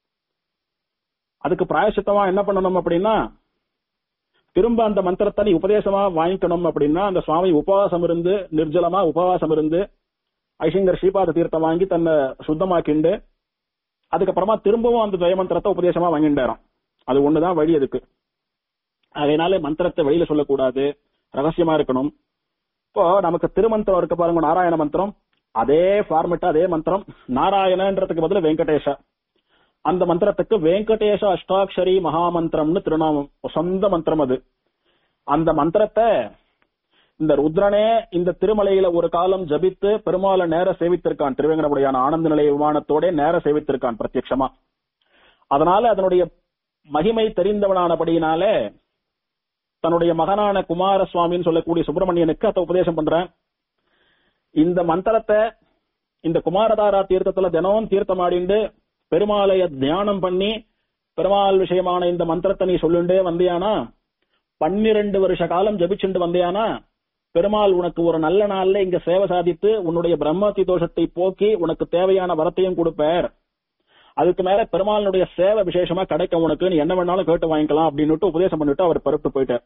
அதுக்கு பிராயசித்தமா என்ன பண்ணணும் அப்படின்னா திரும்ப அந்த மந்திரத்தை நீ உபதேசமா வாங்கிக்கணும் அப்படின்னா அந்த சுவாமி உபவாசம் இருந்து நிர்ஜலமா உபவாசம் இருந்து ஐசிங்கர் ஸ்ரீபாத தீர்த்தம் வாங்கி தன்னை சுத்தமாக்கிண்டு அதுக்கப்புறமா திரும்பவும் அந்த ஜெயமந்திரத்தை உபதேசமா வாங்கிண்டாராம் அது ஒண்ணுதான் வழி அதுக்கு அதனால மந்திரத்தை வெளியில சொல்லக்கூடாது ரகசியமா இருக்கணும் இப்போ நமக்கு திருமந்திரம் இருக்கு பாருங்க நாராயண மந்திரம் அதே ஃபார்மெட் அதே மந்திரம் நாராயணன்றதுக்கு பதிலா வெங்கடேஷ அந்த மந்திரத்துக்கு வெங்கடேஷ அஷ்டாட்சரி மகாமந்திரம்னு திருநாமம் சொந்த மந்திரம் அது அந்த மந்திரத்தை இந்த ருத்ரனே இந்த திருமலையில ஒரு காலம் ஜபித்து பெருமாளை நேர சேவித்திருக்கான் திருவேங்கடமுடையான ஆனந்த நிலைய விமானத்தோட நேர சேவித்திருக்கான் பிரத்யட்சமா அதனால அதனுடைய மகிமை தெரிந்தவனானபடியினாலே தன்னுடைய மகனான குமார சுவாமின்னு சொல்லக்கூடிய சுப்பிரமணியனுக்கு அதை உபதேசம் பண்றேன் இந்த மந்திரத்தை இந்த குமாரதாரா தீர்த்தத்துல தினமும் தீர்த்தமாடிண்டு பெருமாளைய தியானம் பண்ணி பெருமாள் விஷயமான இந்த மந்திரத்தை நீ சொல்லுண்டே வந்தியானா பன்னிரண்டு வருஷ காலம் ஜபிச்சுண்டு வந்தியானா பெருமாள் உனக்கு ஒரு நல்ல நாள்ல இங்க சேவை சாதித்து உன்னுடைய பிரம்மத்தி தோஷத்தை போக்கி உனக்கு தேவையான வரத்தையும் கொடுப்பார் அதுக்கு மேல பெருமாளுடைய சேவை விசேஷமா கிடைக்கும் உனக்கு நீ என்ன வேணாலும் கேட்டு வாங்கிக்கலாம் அப்படின்னு உபதேசம் பண்ணிட்டு அவர் பரப்பிட்டு போயிட்டார்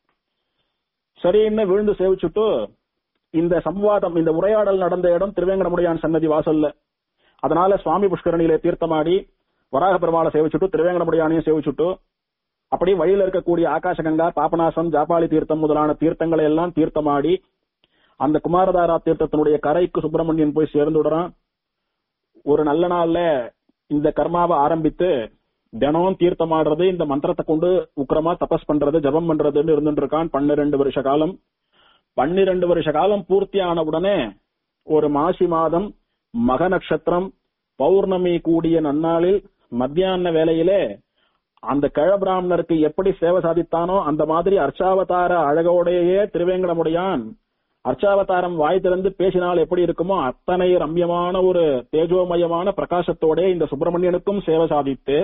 சரின்னு விழுந்து சேவிச்சுட்டு இந்த சம்வாதம் இந்த உரையாடல் நடந்த இடம் திருவேங்கடமுடையான் சன்னதி வாசல்ல அதனால சுவாமி புஷ்கரணியில தீர்த்தமாடி வராக பெருமாளை சேவிச்சுட்டு திருவேங்கடமுடையானையும் சேவிச்சுட்டு அப்படியே வழியில இருக்கக்கூடிய ஆகாசகங்கா பாபநாசம் ஜாபாலி தீர்த்தம் முதலான தீர்த்தங்களை எல்லாம் தீர்த்தமாடி அந்த குமாரதாரா தீர்த்தத்தினுடைய கரைக்கு சுப்பிரமணியன் போய் சேர்ந்துடுறான் ஒரு நல்ல நாள்ல இந்த கர்மாவை ஆரம்பித்து தினம் தீர்த்தமாடுறது இந்த மந்திரத்தை கொண்டு உக்கிரமா தபஸ் பண்றது ஜபம் பண்றதுன்னு இருந்துட்டு இருக்கான் பன்னிரண்டு வருஷ காலம் பன்னிரண்டு வருஷ காலம் பூர்த்தி ஆன உடனே ஒரு மாசி மாதம் மக நட்சத்திரம் பௌர்ணமி கூடிய நன்னாளில் மத்தியான வேளையிலே அந்த கிழ பிராமணருக்கு எப்படி சேவை சாதித்தானோ அந்த மாதிரி அர்ச்சாவதார அழகோடையே திருவேங்கடமுடையான் அர்ச்சாவதாரம் வாய் திறந்து பேசினால் எப்படி இருக்குமோ அத்தனை ரம்யமான ஒரு தேஜோமயமான பிரகாசத்தோட இந்த சுப்பிரமணியனுக்கும் சேவை சாதித்து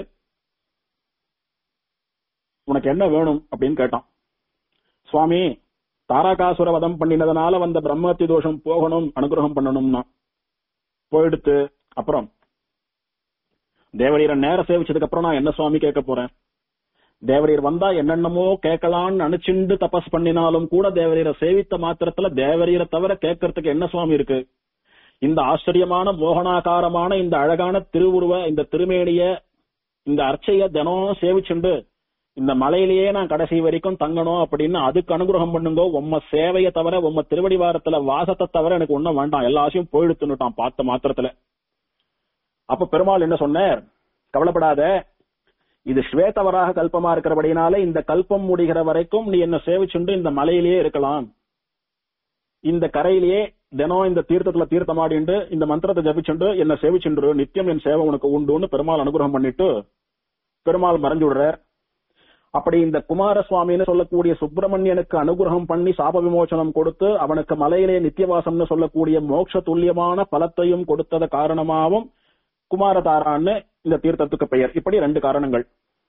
உனக்கு என்ன வேணும் அப்படின்னு கேட்டான் சுவாமி தாராகாசுர வதம் பண்ணினதுனால வந்த பிரம்மத்தி தோஷம் போகணும் அனுகிரகம் பண்ணணும்னா போயிடுத்து அப்புறம் தேவரீரை நேர சேவிச்சதுக்கு அப்புறம் நான் என்ன சுவாமி கேட்க போறேன் தேவரீர் வந்தா என்னென்னமோ கேட்கலான்னு நினைச்சுண்டு தபஸ் பண்ணினாலும் கூட தேவரீரை சேவித்த மாத்திரத்துல தேவரீரை தவிர கேட்கறதுக்கு என்ன சுவாமி இருக்கு இந்த ஆச்சரியமான மோகனாகாரமான இந்த அழகான திருவுருவ இந்த திருமேனிய இந்த அர்ச்சைய தினம் சேவிச்சுண்டு இந்த மலையிலேயே நான் கடைசி வரைக்கும் தங்கணும் அப்படின்னு அதுக்கு அனுகிரகம் பண்ணுங்க உம்ம சேவையை தவிர உம்ம திருவடிவாரத்துல வாசத்தை தவிர எனக்கு ஒண்ணும் வேண்டாம் எல்லா ஆசையும் போயிடுத்துன்னுட்டான் பார்த்த மாத்திரத்துல அப்ப பெருமாள் என்ன சொன்னார் கவலைப்படாத இது ஸ்வேதவராக கல்பமா இருக்கிறபடினால இந்த கல்பம் முடிகிற வரைக்கும் நீ என்ன சேவிச்சுண்டு இந்த மலையிலேயே இருக்கலாம் இந்த கரையிலேயே தினம் இந்த தீர்த்தத்துல தீர்த்தமாடிண்டு இந்த மந்திரத்தை ஜபிச்சுண்டு என்ன சேவிச்சுண்டு நித்தியம் என் சேவை உனக்கு உண்டுன்னு பெருமாள் அனுகிரகம் பண்ணிட்டு பெருமாள் மறைஞ்சு விடுறார் அப்படி இந்த குமாரசுவாமின்னு சொல்லக்கூடிய சுப்பிரமணியனுக்கு அனுகிரகம் பண்ணி சாப விமோசனம் கொடுத்து அவனுக்கு மலையிலே நித்தியவாசம்னு சொல்லக்கூடிய மோட்ச துல்லியமான பலத்தையும் கொடுத்தத காரணமாகவும் குமாரதாரான்னு இந்த தீர்த்தத்துக்கு பெயர் இப்படி ரெண்டு காரணங்கள்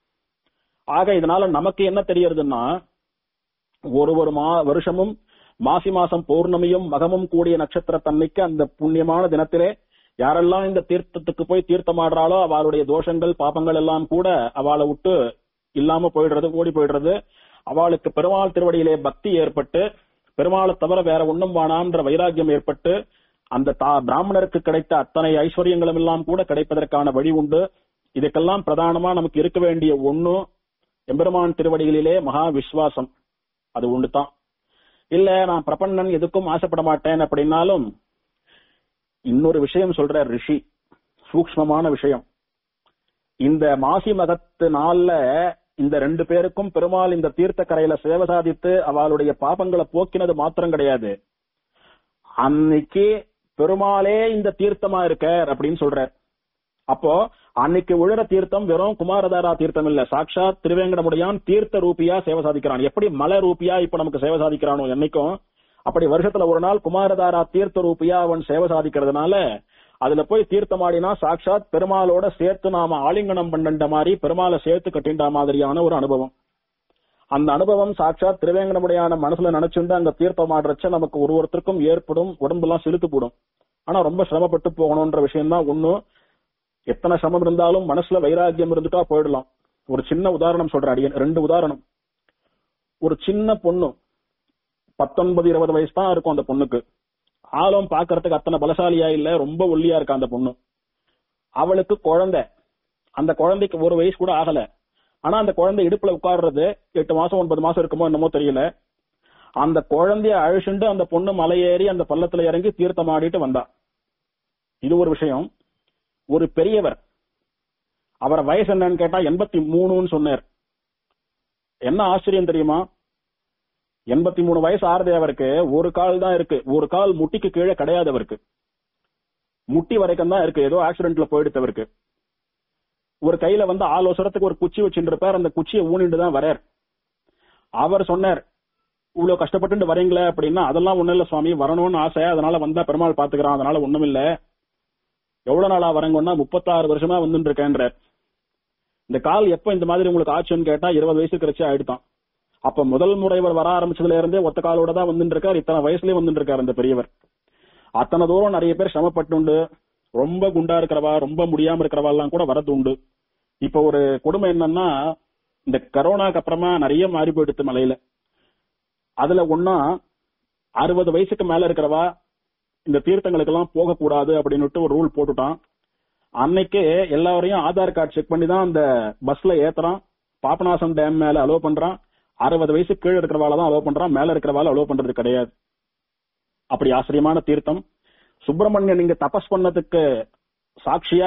ஆக இதனால நமக்கு என்ன தெரியறதுன்னா ஒரு ஒரு மா வருஷமும் மாசி மாசம் பௌர்ணமியும் மகமும் கூடிய நட்சத்திரத்தன்னைக்கு அந்த புண்ணியமான தினத்திலே யாரெல்லாம் இந்த தீர்த்தத்துக்கு போய் தீர்த்தமாடுறாளோ அவளுடைய தோஷங்கள் பாபங்கள் எல்லாம் கூட அவளை விட்டு இல்லாம போயிடுறது ஓடி போயிடுறது அவளுக்கு பெருமாள் திருவடியிலே பக்தி ஏற்பட்டு பெருமாளை தவிர வேற ஒண்ணும் வானாம்ன்ற வைராக்கியம் ஏற்பட்டு அந்த தா பிராமணருக்கு கிடைத்த அத்தனை ஐஸ்வர்யங்களும் எல்லாம் கூட கிடைப்பதற்கான வழி உண்டு இதுக்கெல்லாம் பிரதானமா நமக்கு இருக்க வேண்டிய ஒண்ணு எம்பெருமான் திருவடிகளிலே மகா விஸ்வாசம் அது ஒன்று தான் இல்ல நான் பிரபன்னன் எதுக்கும் ஆசைப்பட மாட்டேன் அப்படின்னாலும் இன்னொரு விஷயம் சொல்ற ரிஷி சூக்ஷ்மமான விஷயம் இந்த மாசி மகத்து நாள்ல இந்த ரெண்டு பேருக்கும் பெருமாள் இந்த தீர்த்த கரையில சேவை சாதித்து அவளுடைய பாபங்களை போக்கினது மாத்திரம் கிடையாது அன்னைக்கு பெருமாளே இந்த தீர்த்தமா இருக்கார் அப்படின்னு சொல்றார் அப்போ அன்னைக்கு உழற தீர்த்தம் வெறும் குமாரதாரா தீர்த்தம் இல்ல சாட்சாத் திருவேங்கடமுடையான் தீர்த்த ரூபியா சேவை சாதிக்கிறான் எப்படி மலை ரூபியா இப்ப நமக்கு சேவை சாதிக்கிறானோ என்னைக்கும் அப்படி வருஷத்துல ஒரு நாள் குமாரதாரா தீர்த்த ரூபியா அவன் சேவை சாதிக்கிறதுனால அதுல போய் தீர்த்தமாடினா சாட்சாத் பெருமாளோட சேர்த்து நாம ஆலிங்கனம் பண்ணண்ட மாதிரி பெருமாளை சேர்த்து கட்டிண்ட மாதிரியான ஒரு அனுபவம் அந்த அனுபவம் சாட்சாத் திருவேங்கடமுடையான மனசுல நினைச்சுண்டு அங்க தீர்த்தம் ஆடுறச்ச நமக்கு ஒரு ஒருத்தருக்கும் ஏற்படும் உடம்பெல்லாம் செலுத்து போடும் ஆனா ரொம்ப சிரமப்பட்டு போகணும்ன்ற விஷயம் தான் ஒண்ணு எத்தனை சிரமம் இருந்தாலும் மனசுல வைராக்கியம் இருந்துட்டா போயிடலாம் ஒரு சின்ன உதாரணம் சொல்றேன் அடியன் ரெண்டு உதாரணம் ஒரு சின்ன பொண்ணு பத்தொன்பது இருபது வயசு தான் இருக்கும் அந்த பொண்ணுக்கு ஆழம் பாக்குறதுக்கு அத்தனை பலசாலியா இல்ல ரொம்ப ஒல்லியா இருக்கா அந்த பொண்ணு அவளுக்கு குழந்தை அந்த குழந்தைக்கு ஒரு வயசு கூட ஆகல ஆனா அந்த குழந்தை இடுப்புல உட்கார்றது எட்டு மாசம் ஒன்பது மாசம் இருக்குமோ என்னமோ தெரியல அந்த குழந்தைய அழிச்சுண்டு அந்த பொண்ணு மலையேறி அந்த பள்ளத்துல இறங்கி தீர்த்தம் ஆடிட்டு வந்தா இது ஒரு விஷயம் ஒரு பெரியவர் அவரை வயசு என்னன்னு கேட்டா எண்பத்தி மூணுன்னு சொன்னார் என்ன ஆச்சரியம் தெரியுமா எண்பத்தி மூணு வயசு ஆறுதே அவருக்கு ஒரு கால் தான் இருக்கு ஒரு கால் முட்டிக்கு கீழே கிடையாது அவருக்கு முட்டி வரைக்கும் தான் இருக்கு ஏதோ ஆக்சிடென்ட்ல போயிடுத்து அவருக்கு ஒரு கையில வந்து ஆலோசரத்துக்கு ஒரு குச்சி வச்சுட்டு இருப்பார் அந்த குச்சியை ஊனிட்டு தான் வரார் அவர் சொன்னார் இவ்வளவு கஷ்டப்பட்டு வரீங்களே அப்படின்னா அதெல்லாம் ஒண்ணும் இல்ல சுவாமி வரணும்னு ஆசை அதனால வந்தா பெருமாள் பாத்துக்கிறான் அதனால ஒண்ணும் இல்ல எவ்வளவு நாளா வரங்கன்னா முப்பத்தாறு வருஷமா வந்துட்டு இருக்கேன்றார் இந்த கால் எப்ப இந்த மாதிரி உங்களுக்கு ஆச்சுன்னு கேட்டா இருபது வயசு கழிச்சு ஆயிடுதான் அப்ப முதல் முறை இவர் வர ஆரம்பிச்சதுல இருந்தே ஒத்த காலோட தான் வந்துட்டு இருக்காரு இத்தனை வயசுலயே வந்துட்டு இருக்காரு அந்த பெரியவர் அத்தனை தூரம் நிறைய பேர் சிரமப்பட்டு ரொம்ப குண்டா இருக்கிறவா ரொம்ப முடியாம இருக்கிறவா எல்லாம் கூட வரது உண்டு இப்ப ஒரு கொடுமை என்னன்னா இந்த கரோனாக்கு அப்புறமா நிறைய மாறி போயிடுத்து மலையில அதுல ஒன்னா அறுபது வயசுக்கு மேல இருக்கிறவா இந்த தீர்த்தங்களுக்கு எல்லாம் போகக்கூடாது அப்படின்னு ஒரு ரூல் போட்டுட்டான் அன்னைக்கு எல்லாரையும் ஆதார் கார்டு செக் பண்ணி தான் அந்த பஸ்ல ஏத்துறான் பாபநாசம் டேம் மேல அலோவ் பண்றான் அறுபது வயசு கீழே இருக்கிறவால தான் அலோவ் பண்றான் மேல இருக்கிறவால அலோவ் பண்றது கிடையாது அப்படி ஆச்சரியமான தீர்த்தம் சுப்பிரமணியன் இங்க தபஸ் பண்ணதுக்கு சாட்சியா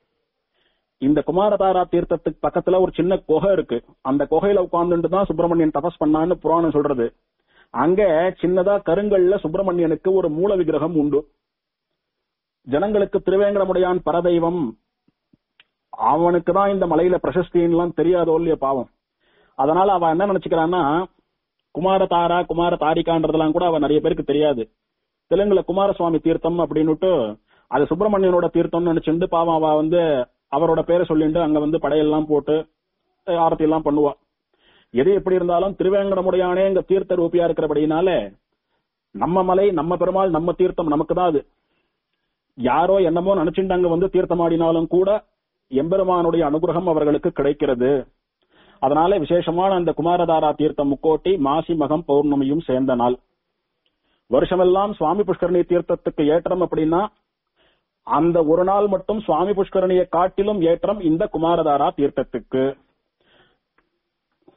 இந்த குமாரதாரா தீர்த்தத்துக்கு பக்கத்துல ஒரு சின்ன குகை இருக்கு அந்த குகையில உட்கார்ந்துட்டு தான் சுப்பிரமணியன் தபஸ் பண்ணான்னு புராணம் சொல்றது அங்க சின்னதா கருங்கல்ல சுப்பிரமணியனுக்கு ஒரு மூல விக்கிரகம் உண்டு ஜனங்களுக்கு திருவேங்கடமுடையான் பரதெய்வம் அவனுக்கு தான் இந்த மலையில பிரசஸ்தின்லாம் தெரியாதோ இல்லையா பாவம் அதனால அவன் என்ன நினைச்சுக்கிறான்னா குமார தாரா குமார தாரிகான்றதெல்லாம் கூட அவன் நிறைய பேருக்கு தெரியாது தெலுங்குல குமாரசுவாமி தீர்த்தம் அப்படின்னுட்டு அது சுப்பிரமணியனோட தீர்த்தம்னு நினைச்சுட்டு பாவம் அவ வந்து அவரோட பேரை சொல்லிட்டு அங்க வந்து படையெல்லாம் போட்டு அஹ், ஆரத்தி எல்லாம் பண்ணுவா எது எப்படி இருந்தாலும் திருவேங்கடமுடையானே இங்க தீர்த்த ரூபியா இருக்கிறபடினால நம்ம மலை நம்ம பெருமாள் நம்ம தீர்த்தம் நமக்கு தான் அது யாரோ என்னமோ நினைச்சுட்டு அங்க வந்து தீர்த்தமாடினாலும் கூட எம்பெருமானுடைய அனுகிரகம் அவர்களுக்கு கிடைக்கிறது அதனால விசேஷமான அந்த குமாரதாரா தீர்த்தம் முக்கோட்டி மாசி மகம் பௌர்ணமியும் சேர்ந்த நாள் வருஷமெல்லாம் சுவாமி புஷ்கரணி தீர்த்தத்துக்கு ஏற்றம் அப்படின்னா அந்த ஒரு நாள் மட்டும் சுவாமி புஷ்கரணியை காட்டிலும் ஏற்றம் இந்த குமாரதாரா தீர்த்தத்துக்கு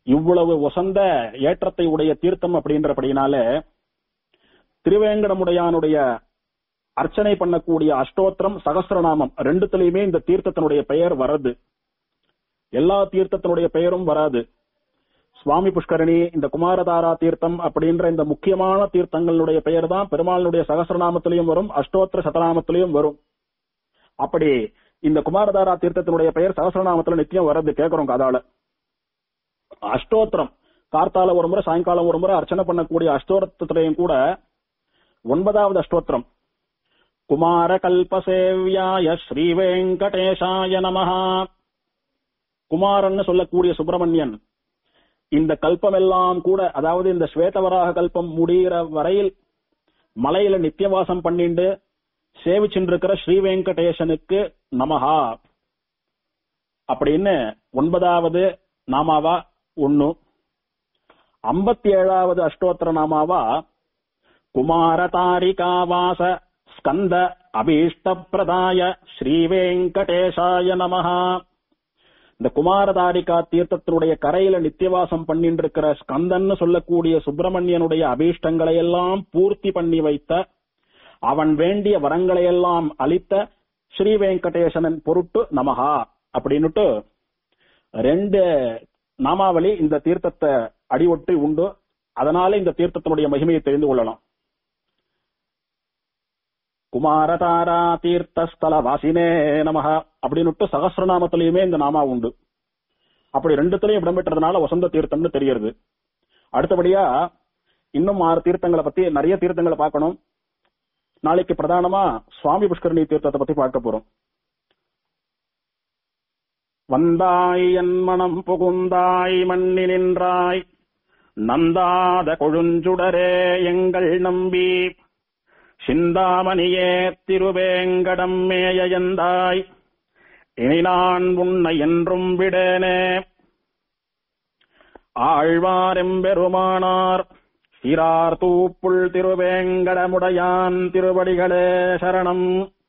இவ்வளவு உசந்த ஏற்றத்தை உடைய தீர்த்தம் அப்படின்றபடினால திருவேங்கடமுடையானுடைய அர்ச்சனை பண்ணக்கூடிய அஷ்டோத்திரம் சகஸ்ரநாமம் ரெண்டுத்திலையுமே இந்த தீர்த்தத்தினுடைய பெயர் வரது எல்லா தீர்த்தத்தினுடைய பெயரும் வராது சுவாமி புஷ்கரணி இந்த குமாரதாரா தீர்த்தம் அப்படின்ற இந்த முக்கியமான தீர்த்தங்களுடைய பெயர் தான் பெருமாளுடைய சகஸ்ரநாமத்திலையும் வரும் அஷ்டோத்திர சதநாமத்திலையும் வரும் அப்படி இந்த குமாரதாரா தீர்த்தத்தினுடைய பெயர் சகஸ்ரநாமத்துல நித்தியம் வர்றது கேட்கிறோம் கதால அஷ்டோத்திரம் கார்த்தால ஒரு முறை சாயங்காலம் ஒரு முறை அர்ச்சனை பண்ணக்கூடிய அஷ்டோத்திரத்திலையும் கூட ஒன்பதாவது அஷ்டோத்திரம் குமார கல்பசேவியாய ஸ்ரீ வெங்கடேஷாய நமஹா குமாரன் சொல்லக்கூடிய சுப்பிரமணியன் இந்த கல்பம் எல்லாம் கூட அதாவது இந்த ஸ்வேதவராக கல்பம் முடிகிற வரையில் மலையில நித்தியவாசம் பண்ணிண்டு சேவிச்சுருக்கிற ஸ்ரீ வெங்கடேசனுக்கு நமஹா அப்படின்னு ஒன்பதாவது நாமாவா ஒன்னு ஐம்பத்தி ஏழாவது அஷ்டோத்திர நாமாவா குமார தாரிகாவாச ஸ்கந்த அபீஷ்ட பிரதாய ஸ்ரீ வெங்கடேஷாய நமஹா இந்த குமாரதாரிகா தீர்த்தத்தினுடைய கரையில நித்தியவாசம் பண்ணிட்டு இருக்கிற ஸ்கந்தன்னு சொல்லக்கூடிய சுப்பிரமணியனுடைய அபீஷ்டங்களை எல்லாம் பூர்த்தி பண்ணி வைத்த அவன் வேண்டிய வரங்களை எல்லாம் அளித்த ஸ்ரீ வெங்கடேசனன் பொருட்டு நமஹா அப்படின்னுட்டு ரெண்டு நாமாவளி இந்த தீர்த்தத்தை அடிவொட்டி உண்டு அதனால இந்த தீர்த்தத்தினுடைய மகிமையை தெரிந்து கொள்ளலாம் குமாரதாரா தீர்த்தஸ்தல வாசினே நமஹ அப்படின்னுட்டு சகசிரநாமத்திலையுமே இந்த நாமா உண்டு அப்படி ரெண்டுத்திலையும் இடம்பெற்றதுனால வசந்த தீர்த்தம்னு தெரியறது அடுத்தபடியா இன்னும் ஆறு தீர்த்தங்களை பத்தி நிறைய தீர்த்தங்களை பார்க்கணும் நாளைக்கு பிரதானமா சுவாமி புஷ்கரணி தீர்த்தத்தை பத்தி பார்க்க போறோம் வந்தாய் என் மனம் புகுந்தாய் மண்ணி நின்றாய் நந்தாத கொழுஞ்சுடரே எங்கள் நம்பி சிந்தாமணியே திருவேங்கடம் மேயந்தாய் இனி நான் உன்னை என்றும் விடேனே ஆழ்வாரெம்பெருமானார் சிறார் தூப்புள் திருவேங்கடமுடையான் திருவடிகளே சரணம்